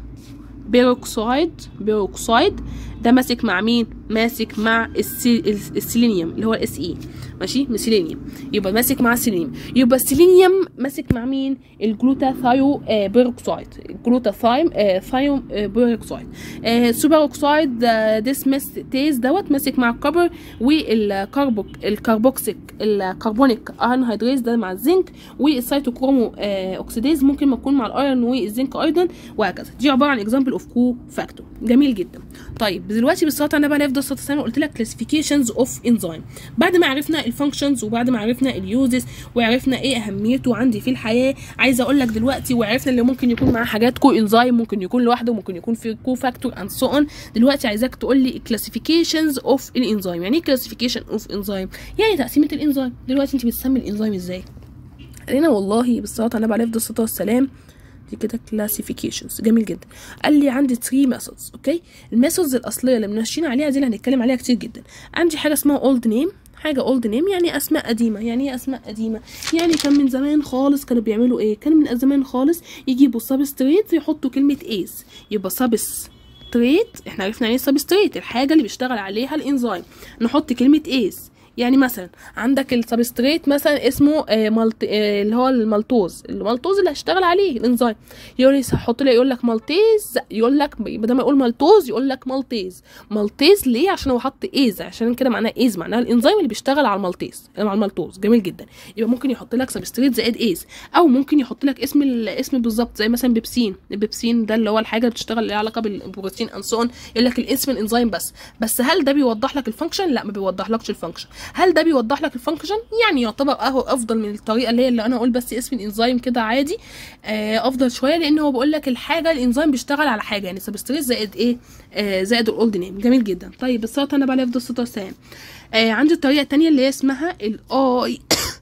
بيروكسايد بيروكسايد ده ماسك مع مين ماسك مع السي... السيلينيوم اللي هو الاس اي ماشي من السيلينيوم يبقى ماسك مع السيلينيوم يبقى السيلينيوم ماسك مع مين الجلوتاثايو آه بيروكسايد الجلوتاثايم آه ثايو آه بيروكسايد آه سوبر اوكسايد آه ديسمستيز دوت ماسك مع الكبر والكربوك الكربوكسيك الكربونيك انهيدريز ده مع الزنك والسيتوكرومو آه اوكسيديز ممكن ما يكون مع الايرون والزنك ايضا وهكذا دي عباره عن اكزامبل اوف كو فاكتور جميل جدا طيب دلوقتي بالسرطان انا بقى نفضل السرطان قلت لك كلاسيفيكيشنز اوف انزيم بعد ما عرفنا الفانكشنز وبعد ما عرفنا اليوزز وعرفنا ايه اهميته عندي في الحياه عايزه اقول لك دلوقتي وعرفنا اللي ممكن يكون معاه حاجات كو انزيم ممكن يكون لوحده ممكن يكون في كو فاكتور اند سو اون دلوقتي عايزاك تقول لي كلاسيفيكيشنز اوف الانزيم يعني ايه كلاسيفيكيشن اوف انزيم يعني تقسيمه الانزيم دلوقتي انت بتسمي الانزيم ازاي قالنا والله بالصلاه على النبي عليه الصلاه والسلام دي كده كلاسيفيكيشنز جميل جدا قال لي عندي 3 ميثودز اوكي الميثودز الاصليه اللي ماشيين عليها دي اللي هنتكلم عليها كتير جدا عندي حاجه اسمها اولد نيم حاجه اولد نيم يعني اسماء قديمه يعني ايه اسماء قديمه يعني كان من زمان خالص كانوا بيعملوا ايه كان من زمان خالص يجيبوا سبستريت يحطوا كلمه ايز يبقى سبس ستريت احنا عرفنا يعني ايه سبستريت الحاجه اللي بيشتغل عليها الانزيم نحط كلمه ايز يعني مثلا عندك السبستريت مثلا اسمه آه مالت آه اللي هو المالتوز المالتوز اللي هشتغل عليه الانزيم يقول لي هحط لي يقول لك مالتيز يقول لك بدل ما يقول مالتوز يقول لك مالتيز مالتيز ليه عشان هو حط ايز عشان كده معناه ايز معناها الانزيم اللي بيشتغل على المالتيز على المالتوز جميل جدا يبقى ممكن يحط لك سبستريت زائد ايز او ممكن يحط لك اسم الاسم بالظبط زي مثلا بيبسين البيبسين ده اللي هو الحاجه اللي بتشتغل ليها علاقه بالبروتين اند سو يقول لك الاسم الانزيم بس بس هل ده بيوضح لك الفانكشن لا ما بيوضحلكش الفانكشن هل ده بيوضح لك الفانكشن يعني يعتبر اهو افضل من الطريقه اللي هي اللي انا اقول بس اسم الانزيم كده عادي آه افضل شويه لان هو بيقول لك الحاجه الانزيم بيشتغل على حاجه يعني سبستريت زائد ايه آه زائد الاولد نيم جميل جدا طيب السلطه انا بقى افضل 96 آه عندي الطريقه الثانيه اللي هي اسمها الاي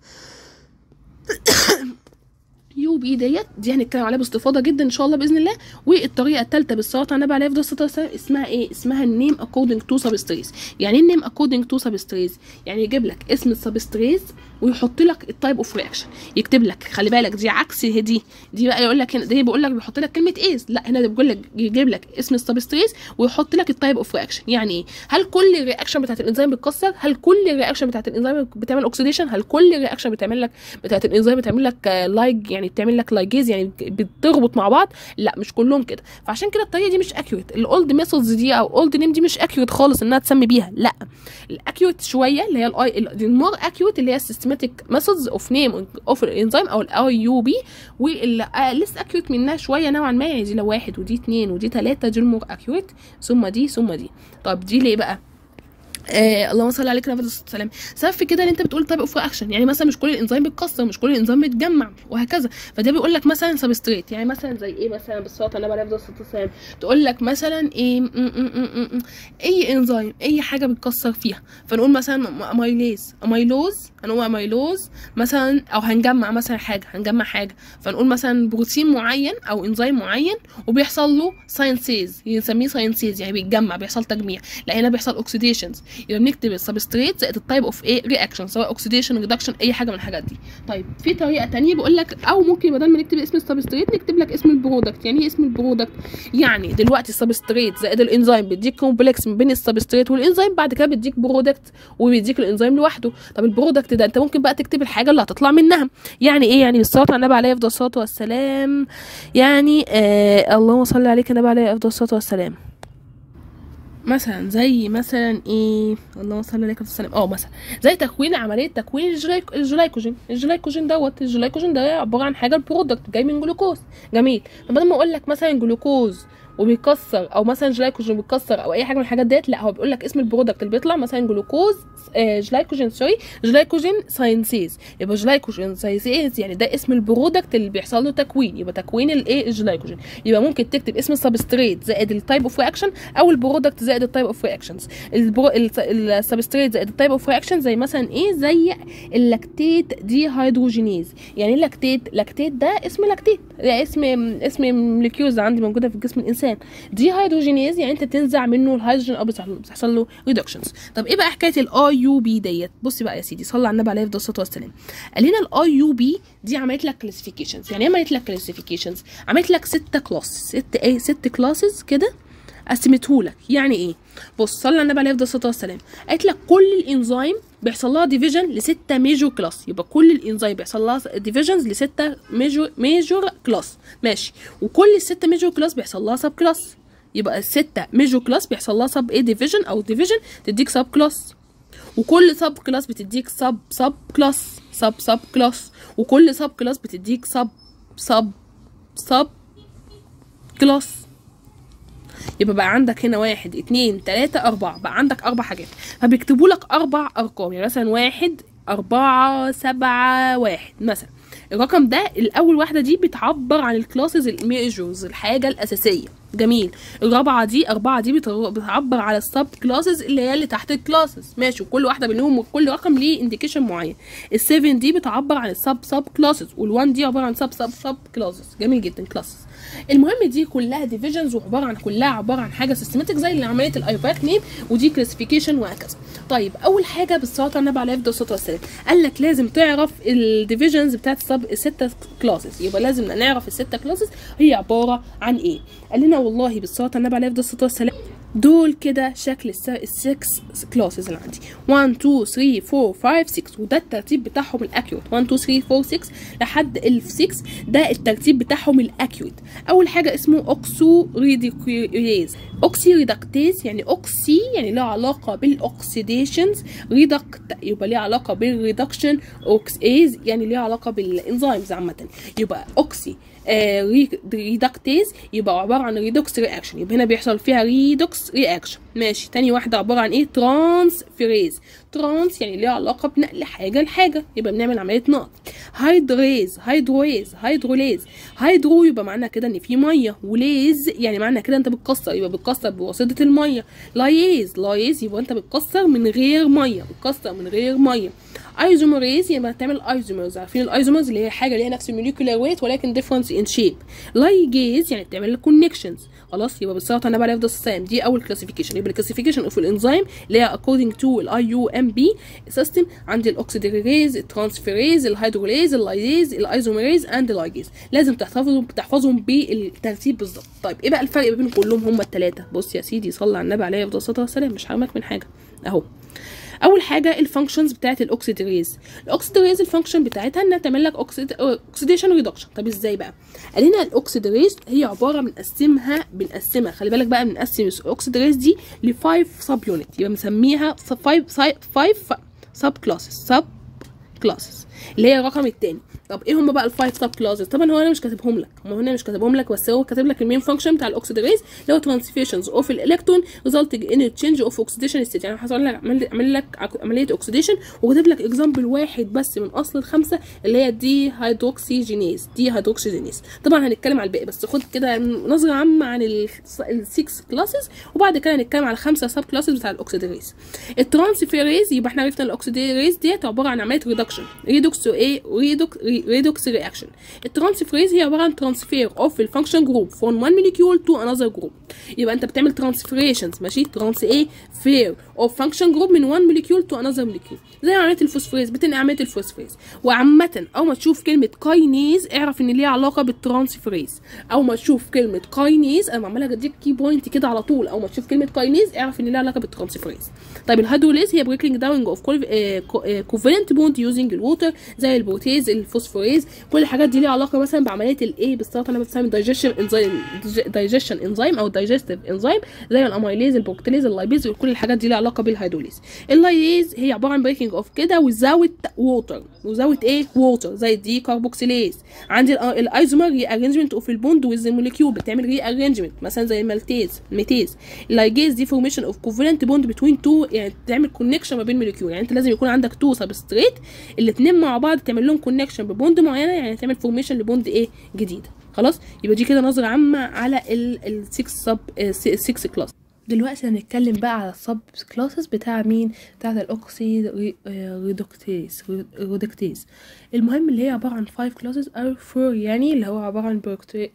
يو بي ديت دي هنتكلم عليها باستفاضه جدا ان شاء الله باذن الله والطريقه الثالثه بالصلاه على النبي عليه الصلاه والسلام اسمها ايه اسمها النيم اكوردنج تو سبستريز يعني ايه النيم اكوردنج تو سبستريز يعني يجيب لك اسم السبستريز ويحط لك التايب اوف رياكشن يكتب لك خلي بالك دي عكس دي دي بقى يقول لك هنا دي بيقول لك بيحط لك كلمه ايز لا هنا بيقول لك يجيب لك اسم السبستريز ويحط لك التايب اوف رياكشن يعني ايه هل كل الرياكشن بتاعت الانزيم بتكسر هل كل الرياكشن بتاعت الانزيم بتعمل اوكسيديشن هل كل الرياكشن بتعمل لك بتاعت الانزيم بتعمل لك لايج يعني بتعمل لك لايجيز يعني بتربط مع بعض لا مش كلهم كده فعشان كده الطريقه دي مش اكيوريت الاولد ميثودز دي او اولد نيم دي مش اكيوريت خالص انها تسمي بيها لا الاكيوريت شويه اللي هي الاي المور اكيوريت اللي هي السيستماتيك ميثودز اوف نيم اوف الانزيم او الاي يو بي والليست اكيوريت منها شويه نوعا ما يعني دي لو واحد ودي اتنين ودي تلاته دي المور اكيوريت ثم دي ثم دي طب دي ليه بقى آه اللهم صل عليك النبي صلى الله عليه وسلم سبب في كده ان انت بتقول طيب اوف اكشن يعني مثلا مش كل الانزيم بيتكسر مش كل الانزيم بيتجمع وهكذا فده بيقول لك مثلا سبستريت يعني مثلا زي ايه مثلا بالصلاه على النبي عليه الصلاه والسلام تقول لك مثلا ايه م -م -م اي انزيم اي حاجه بتكسر فيها فنقول مثلا اميليز اميلوز هنقول اميلوز مثلا او هنجمع مثلا حاجه هنجمع حاجه فنقول مثلا بروتين معين او انزيم معين وبيحصل له ساينسيز نسميه ساينسيز يعني بيتجمع بيحصل تجميع لا هنا بيحصل اوكسيديشنز يبقى بنكتب السبستريت زائد التايب اوف ايه رياكشن سواء اوكسيديشن ريدكشن اي حاجه من الحاجات دي طيب في طريقه تانية بيقول لك او ممكن بدل ما نكتب اسم السبستريت نكتب لك اسم البرودكت يعني ايه اسم البرودكت يعني دلوقتي السبستريت زائد الانزيم بيديك كومبلكس ما بين السبستريت والانزيم بعد كده بيديك برودكت وبيديك الانزيم لوحده طب البرودكت ده انت ممكن بقى تكتب الحاجه اللي هتطلع منها يعني ايه يعني بالصلاه على النبي عليه افضل الصلاه والسلام يعني آه اللهم صل عليك النبي عليه افضل الصلاه والسلام مثلا زي مثلا ايه اللهم صل عليك وسلم اه مثلا زي تكوين عمليه تكوين الجلايك... الجلايكوجين الجلايكوجين دوت الجلايكوجين ده عباره عن حاجه البرودكت جاي من جلوكوز جميل فبدل ما اقول لك مثلا جلوكوز وبيكسر او مثلا جلايكوجين بيكسر او اي حاجه من الحاجات ديت لا هو بيقول لك اسم البرودكت اللي بيطلع مثلا جلوكوز آه جلايكوجين سوري جلايكوجين ساينسيز يبقى جلايكوجين ساينسيز يعني ده اسم البرودكت اللي بيحصل له تكوين يبقى تكوين الايه الجلايكوجين يبقى ممكن تكتب اسم السبستريت زائد التايب اوف رياكشن او البرودكت زائد التايب اوف رياكشنز السبستريت زائد التايب اوف رياكشن زي مثلا ايه زي اللاكتيت دي هيدروجينيز يعني ايه لاكتيت لاكتيت ده اسم لاكتيت ده اسم اسم موليكيولز عندي موجوده في جسم الانسان دي هيدروجينيز يعني انت بتنزع منه الهيدروجين او بتحصل له ريدكشنز طب ايه بقى حكايه الاي يو بي ديت بصي بقى يا سيدي صلى على النبي عليه الصلاه والسلام قال لنا الاي يو بي دي عملت لك كلاسيفيكيشنز يعني ايه عملت لك كلاسيفيكيشنز عملت لك ستة كلاس ست ايه ست كلاسز كده قسمتهولك يعني ايه بص صلى على النبي عليه الصلاه والسلام قالت لك كل الانزيم بيحصل لها ديفيجن لستة ميجور كلاس يبقى كل الانزيم بيحصل لها ديفيجنز لستة ميجور ميجور كلاس ماشي وكل الستة ميجور كلاس بيحصل لها سب كلاس يبقى الستة ميجور كلاس بيحصل لها سب ايه ديفيجن او ديفيجن تديك سب كلاس وكل سب كلاس بتديك سب سب كلاس سب سب كلاس وكل سب كلاس بتديك سب سب سب كلاس يبقى بقى عندك هنا واحد اتنين تلاتة أربعة بقى عندك أربع حاجات فبيكتبوا لك أربع أرقام يعني مثلا واحد أربعة سبعة واحد مثلا الرقم ده الأول واحدة دي بتعبر عن الكلاسز الميجرز الحاجة الأساسية جميل الرابعة دي أربعة دي بتر- بتعبر على السب كلاسز اللي هي اللي تحت الكلاسز ماشي وكل واحدة منهم وكل رقم ليه انديكيشن معين السيفن دي بتعبر عن السب سب كلاسز والوان دي عبارة عن سب سب سب كلاسز جميل جدا كلاسز المهم دي كلها ديفيجنز وعباره عن كلها عباره عن حاجه سيستماتيك زي اللي عمليه الايباك نيم ودي كلاسيفيكيشن وهكذا طيب اول حاجه بالصلاه على النبي عليه الصلاه والسلام قال لك لازم تعرف الديفيجنز بتاعت السب السته كلاسز يبقى لازم نعرف السته كلاسز هي عباره عن ايه قال لنا والله بالصلاه على النبي عليه الصلاه والسلام دول كده شكل الس- السكس كلاسز اللي عندي 1 2 3 4 5 6 وده الترتيب بتاعهم الاكيوريت 1 2 3 4 6 لحد ال 6 ده الترتيب بتاعهم الاكيوريت اول حاجه اسمه اوكسو ريدكتيز اوكسي ريدكتيز يعني اوكسي يعني له علاقه بالاكسيديشنز ريدكت يبقى ليه علاقه بالريدكشن اوكسيز يعني ليه علاقه بالانزيمز عامه يبقى اوكسي ريدكتيز يبقى عباره عن ريدوكس رياكشن يبقى هنا بيحصل فيها ريدوكس رياكشن ماشي تاني واحده عباره عن ايه ترانسفيريز ترانس يعني ليها علاقه بنقل حاجه لحاجه يبقى بنعمل عمليه نقل هيدريز هيدرويز هيدروليز هيدرو يبقى معنى كده ان في ميه وليز يعني معنى كده انت بتكسر يبقى بتكسر بواسطه الميه لايز لايز يبقى انت بتكسر من غير ميه بتكسر من غير ميه ايزومريز يبقى تعمل ايزومرز عارفين الايزومرز اللي هي حاجه ليها نفس الموليكولار ويت ولكن ديفرنس ان شيب لايجيز يعني بتعمل لك كونكشنز خلاص يبقى بالصلاه على النبي عليه الصلاه والسلام دي اول كلاسيفيكيشن يبقى الكلاسيفيكيشن اوف الانزيم اللي هي according to الاي يو ام بي سيستم عندي الاوكسيديريز الترانسفيريز الهيدروليز اللايزيز الايزوميريز اند اللايجيز لازم تحفظهم تحفظهم بالترتيب بالظبط طيب ايه بقى الفرق ما بين كلهم هم الثلاثه بص يا سيدي صلى على النبي عليه الصلاه والسلام مش هرمك من حاجه اهو اول حاجه الفانكشنز بتاعت الاوكسيديريز الاوكسيديريز الفانكشن بتاعتها انها تعمل لك اوكسيديشن ريدكشن طب ازاي بقى قال لنا الاوكسيديريز هي عباره بنقسمها بنقسمها خلي بالك بقى بنقسم الاوكسيديريز دي ل 5 سب يونت يبقى مسميها 5 5 سب كلاسز سب كلاسز اللي هي الرقم الثاني طب ايه هم بقى الفايف سب كلاسز طبعا هو انا مش كاتبهم لك هو هنا مش كاتبهم لك بس هو كاتب لك المين فانكشن بتاع الاوكسيديريز اللي هو ترانسفيشنز اوف الالكترون ريزلتنج ان تشينج اوف اوكسيديشن ستيت يعني حصل لك عمل عمل لك عمليه اوكسيديشن وكاتب لك اكزامبل واحد بس من اصل الخمسه اللي هي دي هيدروكسيجينيز دي هيدروكسيجينيز طبعا هنتكلم على الباقي بس خد كده نظره عامه عن السكس كلاسز وبعد كده هنتكلم على الخمسه سب كلاسز بتاع الاوكسيديريز الترانسفيريز يبقى احنا عرفنا الاوكسيديريز ديت عباره عن عمليه ريدكشن ريدوكس ايه ريدوكس ريدوكس رياكشن الترانسفيريز هي عباره عن ترانسفير اوف الفانكشن جروب فروم one molecule to another group يبقى انت بتعمل ترانسفيريشنز ماشي ترانس ايه فير اوف فانكشن جروب من one molecule to another molecule زي عمليه الفوسفوريز بتنقل عمليه الفوسفوريز وعامه اول ما تشوف كلمه كاينيز اعرف ان ليها علاقه بالترانسفيريز اول ما تشوف كلمه كاينيز انا عماله اديك كي بوينت كده على طول اول ما تشوف كلمه كاينيز اعرف ان ليها علاقه بالترانسفيريز طيب الهيدروليز هي بريكنج داون اوف كوفالنت بوند يوزنج الووتر زي البروتيز الفوسفوريز كل الحاجات دي ليها علاقه مثلا بعمليه الايه بالسرطان انا بسمي دايجيشن انزيم دايجيشن انزيم او دايجستيف انزيم زي الاميليز البروكتيليز اللايبيز كل الحاجات دي لها علاقه بالهيدروليز اللايز هي عباره عن بريكنج اوف كده وزاوت ووتر وزاوت ايه ووتر زي الدي كاربوكسيليز عندي الايزومر ري ارينجمنت اوف البوند ويز الموليكيول بتعمل ري ارينجمنت مثلا زي المالتيز الميتيز اللايجيز دي فورميشن اوف كوفالنت بوند بتوين تو يعني تعمل كونكشن ما بين موليكيول يعني انت لازم يكون عندك تو سبستريت الاثنين مع بعض تعمل لهم كونكشن ببوند معينه يعني تعمل فورميشن لبوند ايه جديده خلاص يبقى دي كده نظره عامه على ال 6 سب 6 كلاس دلوقتي هنتكلم بقى على السب كلاسز بتاع مين بتاعه الاوكسي ريدوكتيز ريدوكتيز المهم اللي هي عباره عن 5 كلاسز او 4 يعني اللي هو عباره عن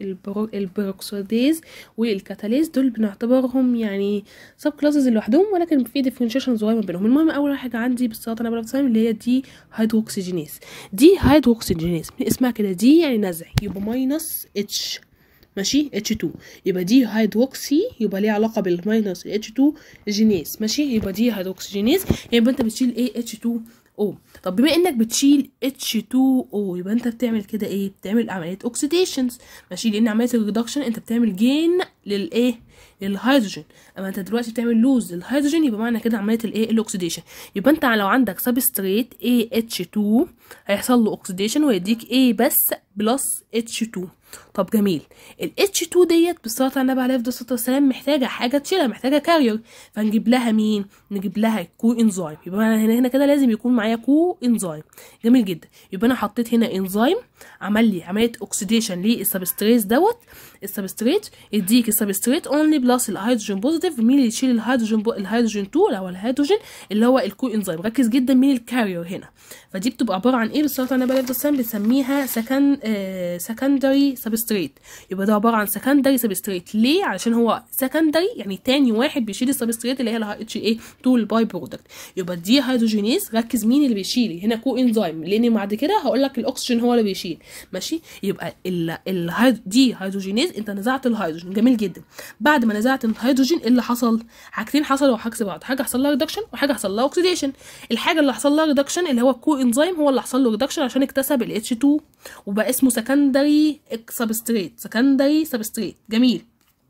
البروكسوديز والكاتاليز دول بنعتبرهم يعني سب كلاسز لوحدهم ولكن في ديفرنشيشن صغير ما بينهم المهم اول حاجه عندي بالسلطه انا بلفظ اللي هي دي هيدروكسيجينيز دي هيدروكسيجينيز اسمها كده دي يعني نزع يبقى ماينس اتش ماشي H2 يبقى دي هيدروكسي يبقى ليها علاقه بالماينس H2 جينيز ماشي يبقى دي هيدروكسيجينيز يبقى انت بتشيل ايه H2O طب بما انك بتشيل H2O يبقى انت بتعمل كده ايه بتعمل عمليه اوكسيديشنز ماشي لان عمليه الريدكشن انت بتعمل جين للايه للهيدروجين اما انت دلوقتي بتعمل لوز للهيدروجين يبقى معنى كده عمليه الايه الاكسيديشن يبقى انت لو عندك سبستريت AH2 هيحصل له اوكسيديشن ويديك A بس بلس H2 طب جميل ال H2 ديت بالصلاه على النبي عليه الصلاه والسلام محتاجه حاجه تشيلها محتاجه كارير فنجيب لها مين نجيب لها كو انزيم يبقى انا هنا هنا كده لازم يكون معايا كو انزيم جميل جدا يبقى انا حطيت هنا انزيم عمل لي عمليه اوكسيديشن للسبستريت دوت السبستريت يديك السبستريت اونلي بلس الهيدروجين بوزيتيف مين اللي يشيل الهيدروجين بو... الهيدروجين 2 او الهيدروجين اللي هو الكو انزيم ركز جدا مين الكارير هنا فدي بتبقى عباره عن ايه بالصلاه على النبي عليه الصلاه والسلام بنسميها سكن آه سكندري سبستريت يبقى ده عباره عن سكندري سبستريت ليه علشان هو سكندري يعني تاني واحد بيشيل السبستريت اللي هي الها اتش ايه 2 الباي برودكت يبقى دي هيدروجينيز ركز مين اللي بيشيل هنا كو انزيم لان بعد كده هقول لك الاكسجين هو اللي بيشيل ماشي يبقى ال ال دي هيدروجينيز انت نزعت الهيدروجين جميل جدا بعد ما نزعت الهيدروجين ايه اللي حصل حاجتين حصلوا عكس بعض حاجه حصل لها ريدكشن وحاجه حصل لها اوكسيديشن الحاجه اللي حصل لها ريدكشن اللي هو الكو انزيم هو اللي حصل له ريدكشن عشان اكتسب ال H2 وبقى اسمه سكندري سبستريت سكندري سبستريت جميل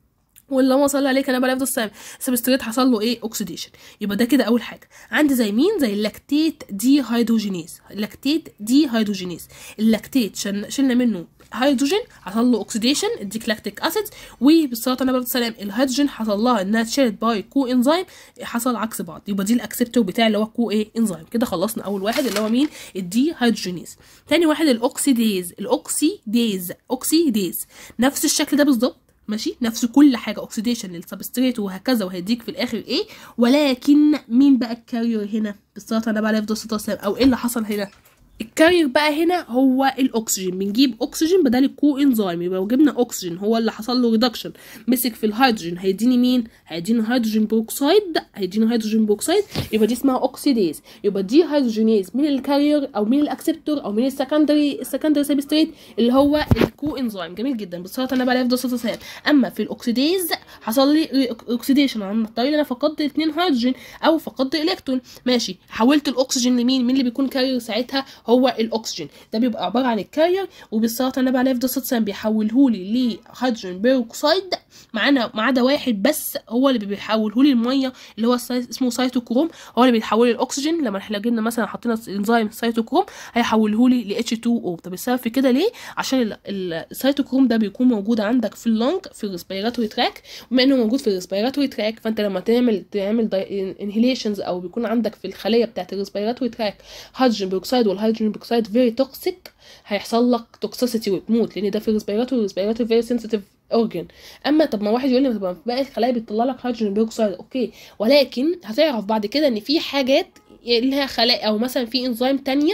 واللهم صل عليك انا بقى السلام السبستريت حصل له ايه اوكسيديشن يبقى ده كده اول حاجه عندي زي مين زي اللاكتيت دي هيدروجينيز اللاكتيت دي هيدروجينيز اللاكتيت شلنا منه هيدروجين حصل له اوكسيديشن اديك لاكتيك اسيد وبالصلاه على النبي السلام الهيدروجين حصل لها انها اتشالت باي كو انزيم حصل عكس بعض يبقى دي الاكسبتور بتاعي اللي هو كو ايه انزيم كده خلصنا اول واحد اللي هو مين الدي هيدروجينيز تاني واحد الاوكسيديز الاوكسيديز اوكسيديز نفس الشكل ده بالظبط ماشي نفس كل حاجه اوكسيديشن للسبستريت وهكذا وهيديك في الاخر ايه ولكن مين بقى الكارير هنا بالصلاه على النبي عليه الصلاه والسلام او ايه اللي حصل هنا الكارير بقى هنا هو الاكسجين بنجيب اكسجين بدل الكو انزيم يبقى لو جبنا اكسجين هو اللي حصل له ريدكشن مسك في الهيدروجين هيديني مين هيديني هيدروجين بروكسايد هيديني هيدروجين بروكسايد يبقى دي اسمها اوكسيديز يبقى دي هيدروجينيز مين الكارير او مين الاكسبتور او مين السكندري السكندري سبستريت اللي هو الكو انزيم جميل جدا بالصلاه على النبي عليه الصلاه والسلام اما في الاكسيديز حصل لي اوكسيديشن عن الطريق اللي انا فقدت اثنين هيدروجين او فقدت الكترون ماشي حولت الاكسجين لمين مين اللي بيكون كارير ساعتها هو الاكسجين ده بيبقى عباره عن الكارير وبالصلاه على النبي عليه الصلاه والسلام بيحوله لي لهيدروجين بيروكسايد معانا ما عدا واحد بس هو اللي بيحوله لي الميه اللي هو اسمه سيتوكروم هو اللي بيحوله الاكسجين لما احنا جبنا مثلا حطينا انزيم سيتوكروم هيحوله لي ل H2O طب السبب في كده ليه عشان السيتوكروم ده بيكون موجود عندك في اللنج في الريسبيراتوري تراك بما انه موجود في الريسبيراتوري تراك فانت لما تعمل تعمل انهيليشنز او بيكون عندك في الخليه بتاعه الريسبيراتوري تراك هيدروجين بيروكسايد والهيدروجين بيروكسايد فيري توكسيك هيحصل لك توكسيسيتي وتموت لان ده في الريسبيراتوري الريسبيراتوري فيري سنسيتيف اورجن اما طب ما واحد يقول لي طب باقي الخلايا بتطلع لك هيدروجين بيروكسايد اوكي ولكن هتعرف بعد كده ان في حاجات لها خلايا او مثلا في انزيم تانية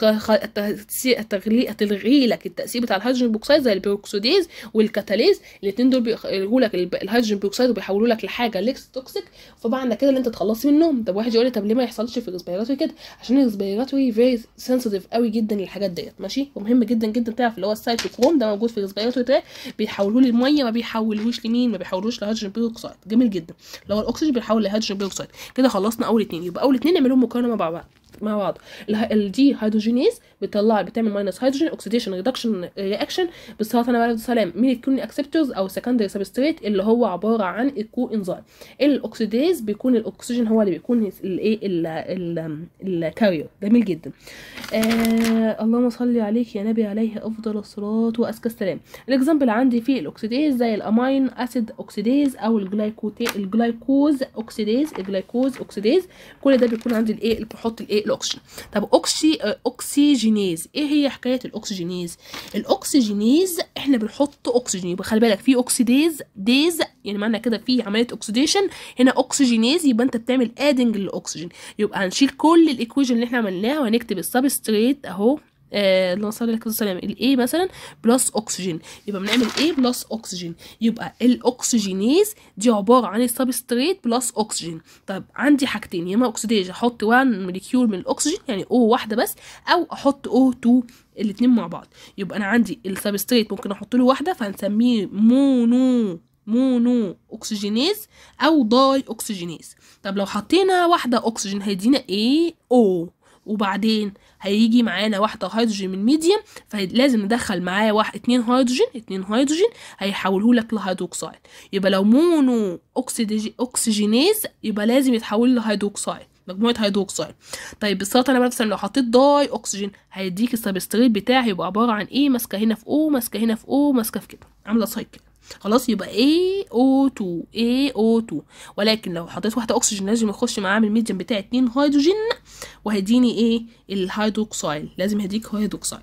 هتغلي هتلغي لك التاثير بتاع الهيدروجين بوكسايد زي البيروكسوديز والكاتاليز الاثنين دول بيلغوا لك الهيدروجين بوكسايد وبيحولوا لك لحاجه ليكس توكسيك فمعنى كده ان انت تخلصي منهم طب واحد يقول لي طب ليه ما يحصلش في الريسبيراتوري كده عشان الريسبيراتوري فيري سنسيتيف قوي جدا للحاجات ديت ماشي ومهم جدا جدا تعرف اللي هو السايتوكروم ده موجود في الريسبيراتوري تراك بيحولوه للميه ما بيحولوش لمين ما بيحولوش لهيدروجين بيروكسايد جميل جدا اللي هو الاكسجين بيحول لهيدروجين بيروكسايد كده خلصنا اول اتنين يبقى اول اتنين نعملهم مقارنه مع بعض مع بعض الدي هيدروجينيز بتطلع بتعمل ماينس هيدروجين اوكسيديشن ريدكشن رياكشن بالصلاه على السلام مين يكون اكسبتورز او سكندري سبستريت اللي هو عباره عن الكو انزيم الاكسيديز بيكون الاكسجين هو اللي بيكون الايه الكارير جميل جدا آه اللهم صل عليك يا نبي عليه افضل الصلاه وازكى السلام الاكزامبل عندي في الاكسيديز زي الامين اسيد اوكسيديز او الجلايكوتي الجلايكوز اوكسيديز الجلايكوز اوكسيديز كل ده بيكون عندي الايه بحط الايه الاكسجين طب اوكسي اوكسيجينيز ايه هي حكايه الاكسجينيز الاكسجينيز احنا بنحط اكسجين يبقى خلي بالك في اوكسيديز ديز يعني معنى كده في عمليه اكسيديشن هنا اوكسجينيز يبقى انت بتعمل ادنج للاكسجين يبقى هنشيل كل الايكويشن اللي احنا عملناها وهنكتب السبستريت اهو آه اللهم صل على السلام الاي مثلا بلس اكسجين يبقى بنعمل ايه بلس اكسجين يبقى الاكسجينيز دي عباره عن السبستريت بلس اكسجين طب عندي حاجتين يا اما اكسيديز احط 1 موليكيول من الاكسجين يعني او واحده بس او احط او 2 الاثنين مع بعض يبقى انا عندي السبستريت ممكن احط له واحده فهنسميه مونو مونو اكسجينيز او داي اكسجينيز طب لو حطينا واحده اكسجين هيدينا ايه او وبعدين هيجي معانا واحدة هيدروجين من ميديم فلازم ندخل معاه واحد اتنين هيدروجين اتنين هيدروجين هيحوله لك لهيدروكسيد يبقى لو مونو اوكسجينيز يبقى لازم يتحول لهيدروكسيد مجموعة هيدروكسيد طيب بالصوت انا مثلا لو حطيت داي اكسجين هيديك السبستريت بتاعي يبقى عبارة عن ايه ماسكة هنا في او ماسكة هنا في او ماسكة في كده عاملة سايكل خلاص يبقى AO2 AO2 ولكن لو حطيت واحده اكسجين لازم يخش معاه من الميديم بتاعي اتنين هيدروجين وهيديني ايه الهيدروكسيل لازم هيديك هيدروكسيل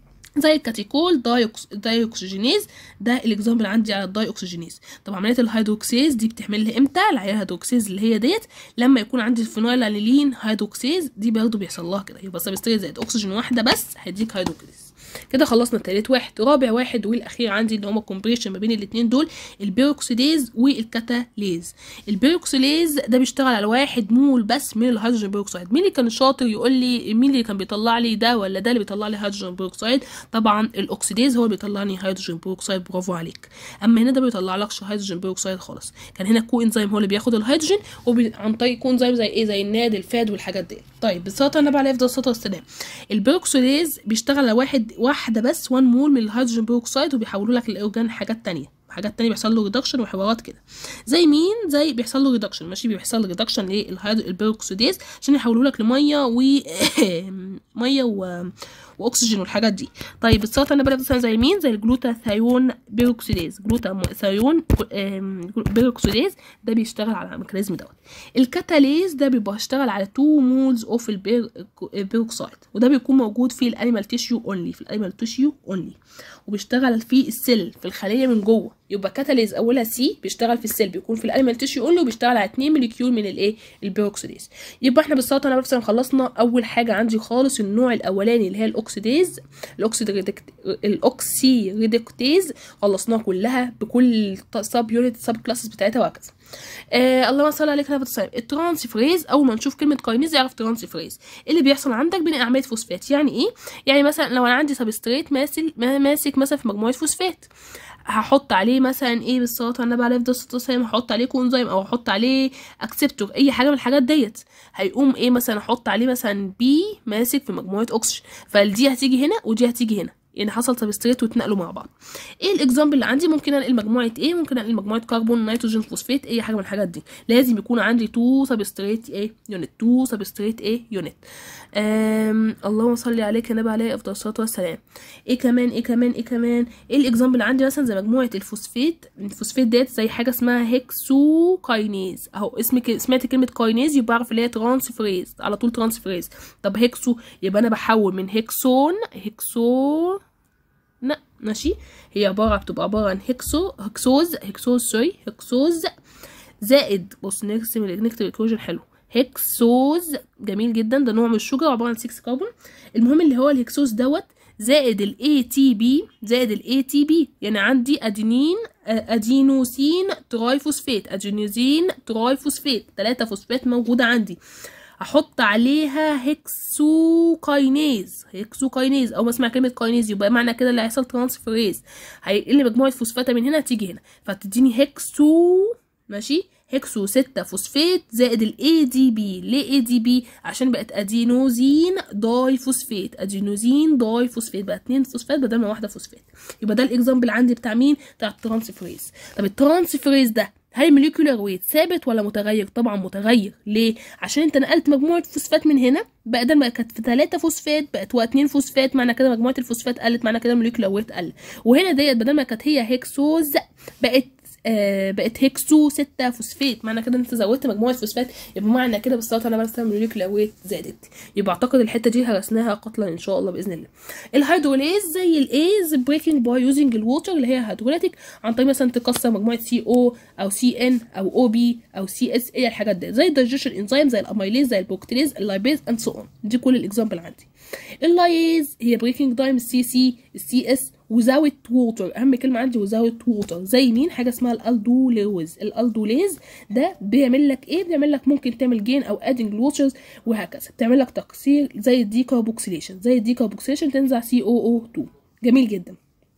زي الكاتيكول داي اوكسجينيز ده الاكزامبل عندي على الداي اوكسجينيز طب عمليه الهيدروكسيز دي بتعمل لي امتى العيال الهيدروكسيز اللي هي ديت لما يكون عندي الفينول انيلين هيدروكسيز دي برضه بيحصل لها كده يبقى سبستريت زائد اكسجين واحده بس هيديك هيدروكسيز كده خلصنا تالت واحد رابع واحد والاخير عندي اللي هما كومبريشن ما بين الاثنين دول البيروكسيديز والكاتاليز البيروكسيليز ده بيشتغل على واحد مول بس من الهيدروجين بيروكسيد مين اللي كان شاطر يقول لي مين اللي كان بيطلع لي ده ولا ده اللي بيطلع لي هيدروجين بيروكسيد طبعا الاكسيديز هو اللي بيطلع لي هيدروجين بيروكسيد برافو عليك اما هنا ده بيطلع لكش هيدروجين بيروكسيد خالص كان هنا كو انزيم هو اللي بياخد الهيدروجين وبي... عن طريق كو انزيم زي ايه زي الناد الفاد والحاجات دي طيب بالظبط انا بقى على افضل الصلاه والسلام البيروكسيليز بيشتغل على واحد واحده بس 1 مول من الهيدروجين بيروكسيد وبيحولوا لك الاورجان حاجات تانية حاجات تانية بيحصل له ريدكشن وحوارات كده زي مين زي بيحصل له ريدكشن ماشي بيحصل له ريدكشن للبيروكسيديز عشان يحولوا لك لميه و ميه و... واكسجين والحاجات دي طيب السلطه انا بقى مثلا زي مين زي الجلوتاثيون بيروكسيديز جلوتاثيون بيروكسيديز ده بيشتغل على الميكانيزم دوت الكاتاليز ده بيبقى بيشتغل على 2 مولز اوف البيروكسيد وده بيكون موجود في الانيمال تيشيو اونلي في الانيمال تيشيو اونلي وبيشتغل في السيل في الخليه من جوه يبقى كاتاليز اولها سي بيشتغل في السيل بيكون في الانيمال تيشيو اونلي وبيشتغل على 2 موليكيول من الايه البيروكسيديز يبقى احنا بالظبط انا مثلا خلصنا اول حاجه عندي خالص النوع الاولاني اللي هي الاكسيديز الاوكسي ريدكتيز خلصناها كلها بكل سب يونت سب كلاسز بتاعتها وهكذا آه اللهم صل عليك يا السلام الترانسفريز اول ما نشوف كلمه كاينيز يعرف ترانسفريز اللي بيحصل عندك بين اعمده فوسفات يعني ايه يعني مثلا لو انا عندي سبستريت ماسك ماسك مثلا في مجموعه فوسفات هحط عليه مثلا ايه بالصلاه على النبي عليه افضل الصلاه والسلام هحط عليه كونزيم او احط عليه اكسبتور اي حاجه من الحاجات ديت هيقوم ايه مثلا احط عليه مثلا بي ماسك في مجموعه اكسجين فدي هتيجي هنا ودي هتيجي هنا يعني حصل سبستريت واتنقلوا مع بعض ايه الاكزامبل اللي عندي ممكن انقل مجموعه ايه ممكن انقل مجموعه كربون نيتروجين فوسفات اي حاجه من الحاجات دي لازم يكون عندي 2 سبستريت ايه يونت 2 سبستريت ايه يونت اللهم صل عليك يا نبي عليه افضل الصلاه والسلام ايه كمان ايه كمان ايه كمان ايه الاكزامبل اللي عندي مثلا زي مجموعه الفوسفات الفوسفات ديت زي حاجه اسمها هيكسو كاينيز اهو اسمك سمعت كلمه كاينيز يبقى اعرف اللي هي ترانسفريز على طول ترانسفريز طب هيكسو يبقى انا بحول من هيكسون هيكسون لا ماشي هي عبارة بتبقى عبارة عن هكسو هكسوز هكسوز سوري هكسوز زائد بص نرسم نكتب الايكويشن حلو هكسوز جميل جدا ده نوع من الشجر عبارة عن 6 كربون المهم اللي هو الهكسوز دوت زائد ال ATP زائد ال ATP يعني عندي ادينين ادينوسين ترايفوسفات ادينوسين ترايفوسفات ثلاثة فوسفات موجودة عندي احط عليها هيكسوكاينيز هيكسوكاينيز او ما اسمع كلمه كاينيز يبقى معنى كده اللي هيحصل ترانسفيريز هيقل مجموعه فوسفاتا من هنا تيجي هنا فتديني هيكسو ماشي هيكسو 6 فوسفات زائد الاي دي بي ليه اي دي بي عشان بقت ادينوزين داي فوسفات ادينوزين داي فوسفات بقى اتنين فوسفات بدل ما واحده فوسفات يبقى ده الاكزامبل عندي بتاع مين بتاع الترانسفريز طب الترانسفريز ده هل الموليكولار ويت ثابت ولا متغير طبعا متغير ليه عشان انت نقلت مجموعه فوسفات من هنا بدل ما كانت في 3 فوسفات بقت 2 فوسفات معنى كده مجموعه الفوسفات قلت معنى كده الموليكولار ويت قل وهنا ديت بدل ما كانت هي هيكسوز بقت آه بقت هيكسو 6 فوسفات معنى كده انت زودت مجموعه فوسفات يبقى معنى كده بالظبط انا بستعمل الموليكولار ويت زادت يبقى اعتقد الحته دي هرسناها قتلا ان شاء الله باذن الله الهيدروليز زي الايز بريكنج باي يوزنج الووتر اللي هي هيدروليتيك عن طريق مثلا تكسر مجموعه سي او او سي ان او او بي او سي اس ايه الحاجات دي زي الدايجيشن انزيم زي الاميليز زي البروكتيليز اللايبيز اند سو اون دي كل الاكزامبل عندي اللايز هي بريكنج تايم السي سي السي اس وزاوت ووتر اهم كلمه عندي وزاوت ووتر زي مين حاجه اسمها الالدوليز الالدوليز ده بيعمل لك ايه بيعمل لك ممكن تعمل جين او ادنج الووترز وهكذا بتعمل لك تقصير زي الديكاربوكسيليشن زي الديكاربوكسيليشن تنزع سي او او 2 جميل جدا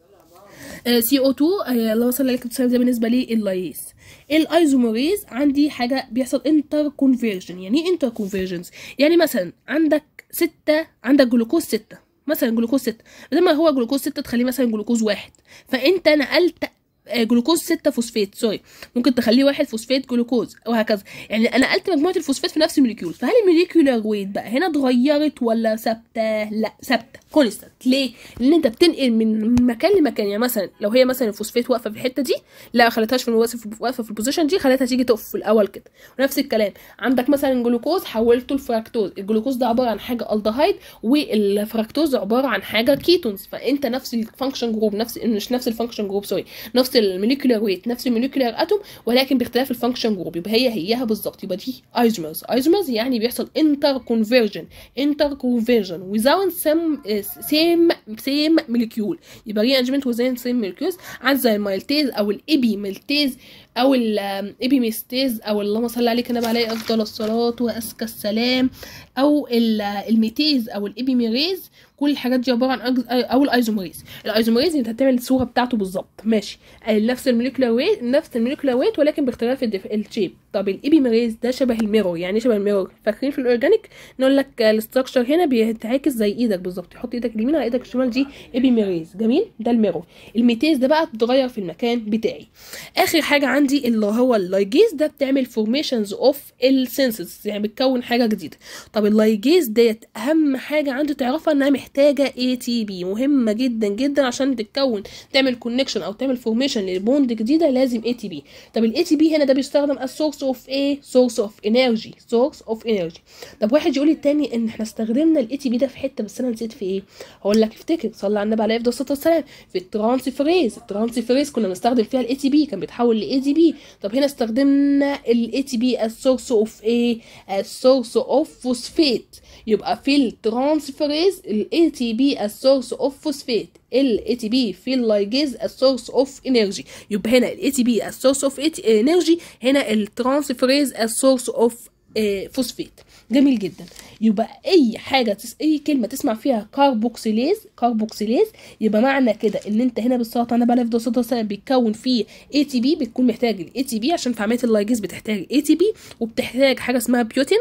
سي او 2 اللهم صل على النبي ده بالنسبه لي اللايز الايزوميريز عندي حاجه بيحصل انتر كونفيرجن يعني ايه انتر كونفيرجنز يعني مثلا عندك ستة عندك جلوكوز ستة مثلا جلوكوز ستة بدل ما هو جلوكوز ستة تخليه مثلا جلوكوز واحد فانت نقلت جلوكوز 6 فوسفات سوري ممكن تخليه واحد فوسفات جلوكوز وهكذا يعني انا نقلت مجموعه الفوسفات في نفس الموليكيول فهل الموليكيولار ويت بقى هنا اتغيرت ولا ثابته لا ثابته كونستانت ليه لان انت بتنقل من مكان لمكان يعني مثلا لو هي مثلا الفوسفات واقفه في الحته دي لا ما خليتهاش في واقفه في البوزيشن دي خليتها تيجي تقف في الاول كده ونفس الكلام عندك مثلا جلوكوز حولته لفراكتوز الجلوكوز ده عباره عن حاجه الدهايد والفراكتوز عباره عن حاجه كيتونز فانت نفس الفانكشن جروب نفس مش نفس الفانكشن جروب سوري نفس الموليكولار ويت نفس الموليكولار اتوم ولكن باختلاف الفانكشن جروب يبقى هي هيها بالظبط يبقى دي ايزومرز ايزومرز يعني بيحصل انتر كونفرجن انتر كونفرجن وزاون سم سيم سيم موليكيول يبقى ري انجمنت وزين سيم موليكيولز عن زي المايلتيز او الايبي ميلتيز او الابيميستيز او اللهم صل عليك النبي عليه افضل الصلاه وازكى السلام او الميتيز او الابيميريز كل الحاجات دي عباره عن أجز... او الايزوميريز الايزوميريز انت هتعمل الصوره بتاعته بالظبط ماشي نفس الموليكولار ويت نفس الموليكولار ويت ولكن باختلاف الدف... الشيب طب الايبيميريز ده شبه الميرور يعني شبه الميرور فاكرين في الاورجانيك نقول لك الاستراكشر هنا بيتعاكس زي ايدك بالظبط يحط ايدك اليمين على ايدك الشمال دي ايبيميريز جميل ده الميرور الميتيز ده بقى بتتغير في المكان بتاعي اخر حاجه عندي اللي هو اللايجيز ده بتعمل فورميشنز اوف السنسز يعني بتكون حاجه جديده طب اللايجيز ديت اهم حاجه عندي تعرفها انها محتاجه اي تي بي مهمه جدا جدا عشان تتكون تعمل كونكشن او تعمل فورميشن لبوند جديده لازم اي تي بي طب الاي تي بي هنا ده بيستخدم as source of ايه source of energy source of energy طب واحد يقول لي التاني ان احنا استخدمنا الاي تي بي ده في حته بس انا نسيت في ايه هقول لك افتكر صلى على النبي عليه الصلاه والسلام في الترانسفيريز الترانسفيريز كنا بنستخدم فيها الاي تي بي كان بيتحول لاي تي بي طب هنا استخدمنا الاي تي بي as source of ايه as source of phosphate يبقى في الترانسفيريز الاي تي بي as source of phosphate ال ATP في اللايجيز as source of energy يبقى هنا ال ATP as source of energy هنا الترانسفيريز as source of فوسفات جميل جدا يبقى اي حاجه تس... اي كلمه تسمع فيها كاربوكسيليز كاربوكسيليز يبقى معنى كده ان انت هنا بالظبط انا بقى في سنه بيتكون فيه اي تي بي بتكون محتاج الاي تي بي عشان في عمليه اللايجيز بتحتاج اي تي بي وبتحتاج حاجه اسمها بيوتين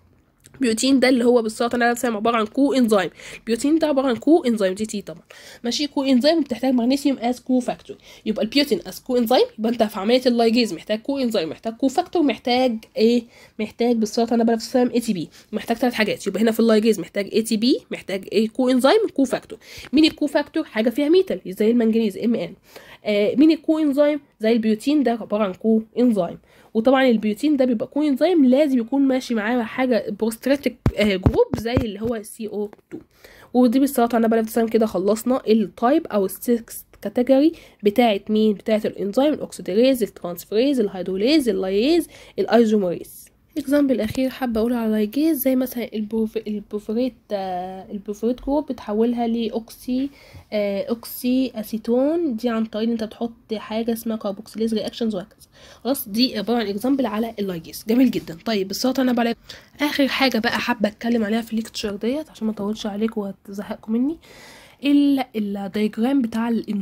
بيوتين ده اللي هو بالظبط انا نفسي عباره عن كو انزيم البيوتين ده عباره عن كو انزيم دي تي طبعا ماشي كو انزيم بتحتاج مغنيسيوم از كو فاكتور يبقى البيوتين از كو انزيم يبقى انت في عمليه اللايجيز محتاج كو انزيم محتاج كو فاكتور محتاج ايه محتاج بالظبط انا بنفس اي تي بي محتاج ثلاث حاجات يبقى هنا في اللايجيز محتاج اي تي بي محتاج ايه كو انزيم كو فاكتور مين الكو فاكتور حاجه فيها ميتال زي المنجنيز ام ان آه مين الكو انزيم زي البيوتين ده عباره عن كو انزيم وطبعا البيوتين ده بيبقى كو انزيم لازم يكون ماشي معاه حاجه بروستريتك جروب زي اللي هو السي او 2 ودي بالصلاه على النبي عليه كده خلصنا التايب او السكس كاتيجوري بتاعه مين بتاعه الانزيم الاكسيديريز الترانسفيريز الهيدروليز اللايز الايزوميريز اكزامبل الاخير حابه اقول على لايجيز زي مثلا البوف... البوفريت آه البوفريت جروب بتحولها لاوكسي آه اوكسي اسيتون دي عن طريق ان انت بتحط حاجه اسمها كاربوكسيليز رياكشنز وهكذا خلاص دي عباره عن اكزامبل على اللايجيز جميل جدا طيب بالصوت انا بقى اخر حاجه بقى حابه اتكلم عليها في الليكتشر ديت عشان ما اطولش عليكم وتزهقكم مني الدايجرام بتاع الانزيم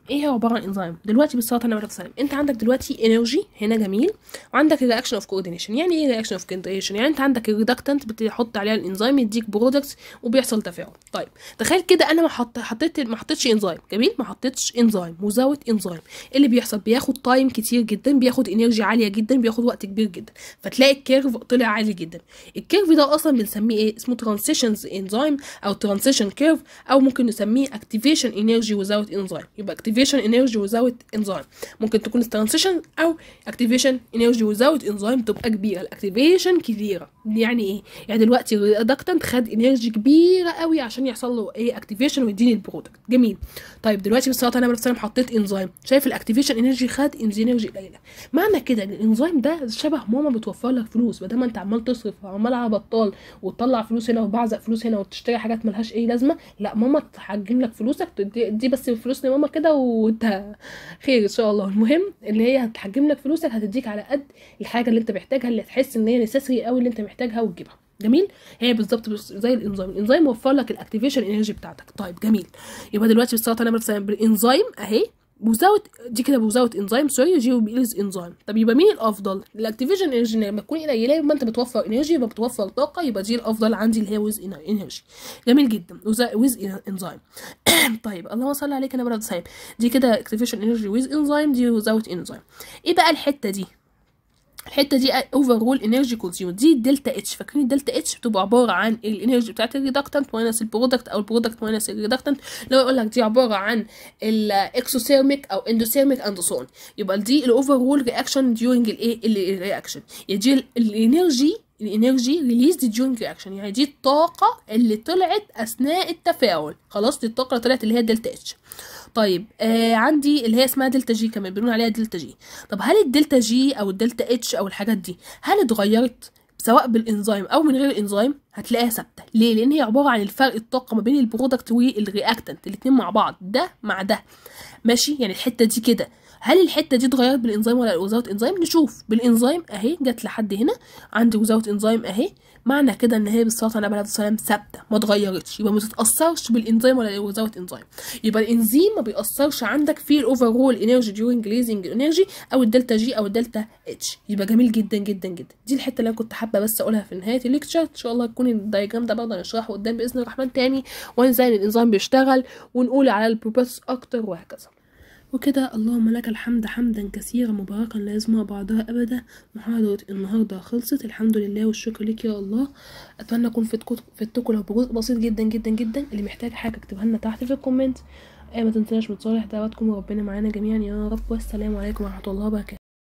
ايه هو عباره عن انزيم دلوقتي بالصلاه على النبي عليه الصلاه والسلام انت عندك دلوقتي انرجي هنا جميل وعندك رياكشن اوف كوردينيشن يعني ايه رياكشن اوف كوردينيشن يعني انت عندك الريدكتنت بتحط عليها الانزيم يديك برودكتس وبيحصل تفاعل طيب تخيل كده انا ما حط حطيت ما حطيتش انزيم جميل ما حطيتش انزيم وزود انزيم إيه اللي بيحصل بياخد تايم كتير جدا بياخد انرجي عاليه جدا بياخد وقت كبير جدا فتلاقي الكيرف طلع عالي جدا الكيرف ده اصلا بنسميه ايه اسمه ترانزيشنز انزيم او ترانزيشن كيرف او ممكن نسميه اكتيفيشن انرجي وزاوت انزيم يبقى اكتيفيشن انرجي وزاوت انزيم ممكن تكون ترانزيشن او اكتيفيشن انرجي وزاوت انزيم تبقى كبيره الاكتيفيشن كبيره يعني ايه يعني دلوقتي الريدكتنت خد انرجي كبيره قوي عشان يحصل له ايه اكتيفيشن ويديني البرودكت جميل طيب دلوقتي بالصلاه على النبي صلى حطيت انزيم شايف الاكتيفيشن انرجي خد انرجي قليله معنى كده ان الانزيم ده شبه ماما بتوفر لك فلوس بدل ما انت عمال تصرف وعمال على بطال وتطلع فلوس هنا وبعزق فلوس هنا وتشتري حاجات ملهاش اي لازمه لا ماما تحجم لك فلوسك دي, دي بس فلوس لماما كده وانت خير ان شاء الله المهم اللي هي هتحجم لك فلوسك هتديك على قد الحاجه اللي انت محتاجها اللي تحس ان هي نسيسري قوي اللي انت محتاجها وتجيبها جميل هي بالظبط زي الانزيم الانزيم موفر لك الاكتيفيشن انرجي بتاعتك طيب جميل يبقى دلوقتي بالصلاه على النبي بالانزيم اهي وزاوت دي كده وزاوت انزيم سوري جي بيلز انزيم طب يبقى مين الافضل الاكتيفيشن انرجي لما تكون قليله يبقى انت بتوفر انرجي يبقى بتوفر طاقه يبقى دي الافضل عندي اللي هي ويز انرجي جميل جدا ويز انزيم طيب اللهم صل عليك انا برد صاحب دي كده اكتيفيشن انرجي ويز انزيم دي وزاوت انزيم ايه بقى الحته دي الحته دي اوفر رول انرجي كونسيوم دي الدلتا اتش فاكرين الدلتا اتش بتبقى عباره عن الانرجي بتاعت الريدكتنت ماينس البرودكت او البرودكت ماينس الريدكتنت لو يقول لك دي عباره عن الاكسوثيرميك او اندوثيرميك اند سون يبقى دي الاوفر رول رياكشن ديورنج الايه الرياكشن يعني دي الانرجي الانرجي ريليزد during رياكشن يعني دي الطاقه اللي طلعت اثناء التفاعل خلاص دي الطاقه اللي طلعت اللي هي دلتا اتش طيب آه عندي اللي هي اسمها دلتا جي كمان بنقول عليها دلتا جي طب هل الدلتا جي او الدلتا اتش او الحاجات دي هل اتغيرت سواء بالانزيم او من غير الانزيم هتلاقيها ثابته ليه لان هي عباره عن الفرق الطاقه ما بين البرودكت والرياكتنت الاتنين مع بعض ده مع ده ماشي يعني الحته دي كده هل الحته دي اتغيرت بالانزيم ولا وزاوت انزيم نشوف بالانزيم اهي جت لحد هنا عندي وزاوت انزيم اهي معنى كده ان هي بالصلاه على النبي عليه الصلاه والسلام ثابته ما اتغيرتش يبقى ما تتاثرش بالانزيم ولا وزاوت انزيم يبقى الانزيم ما بيأثرش عندك في الاوفر رول انرجي ديورنج ليزنج انرجي او الدلتا جي او الدلتا اتش يبقى جميل جدا جدا جدا دي الحته اللي انا كنت حابه بس اقولها في نهايه الليكتشر ان شاء الله تكون الدايجرام ده برضه نشرحه قدام باذن الرحمن تاني وازاي الانزيم بيشتغل ونقول على البروبس اكتر وهكذا وكده اللهم لك الحمد حمدا كثيرا مباركا لا يسمع بعضها ابدا محاضرة النهاردة خلصت الحمد لله والشكر لك يا الله اتمنى اكون فدتكم فدتكم لو بجزء بسيط جدا جدا جدا اللي محتاج حاجة اكتبها لنا تحت في الكومنت آه ما تنساش من صالح دعواتكم وربنا معانا جميعا يا رب والسلام عليكم ورحمة الله وبركاته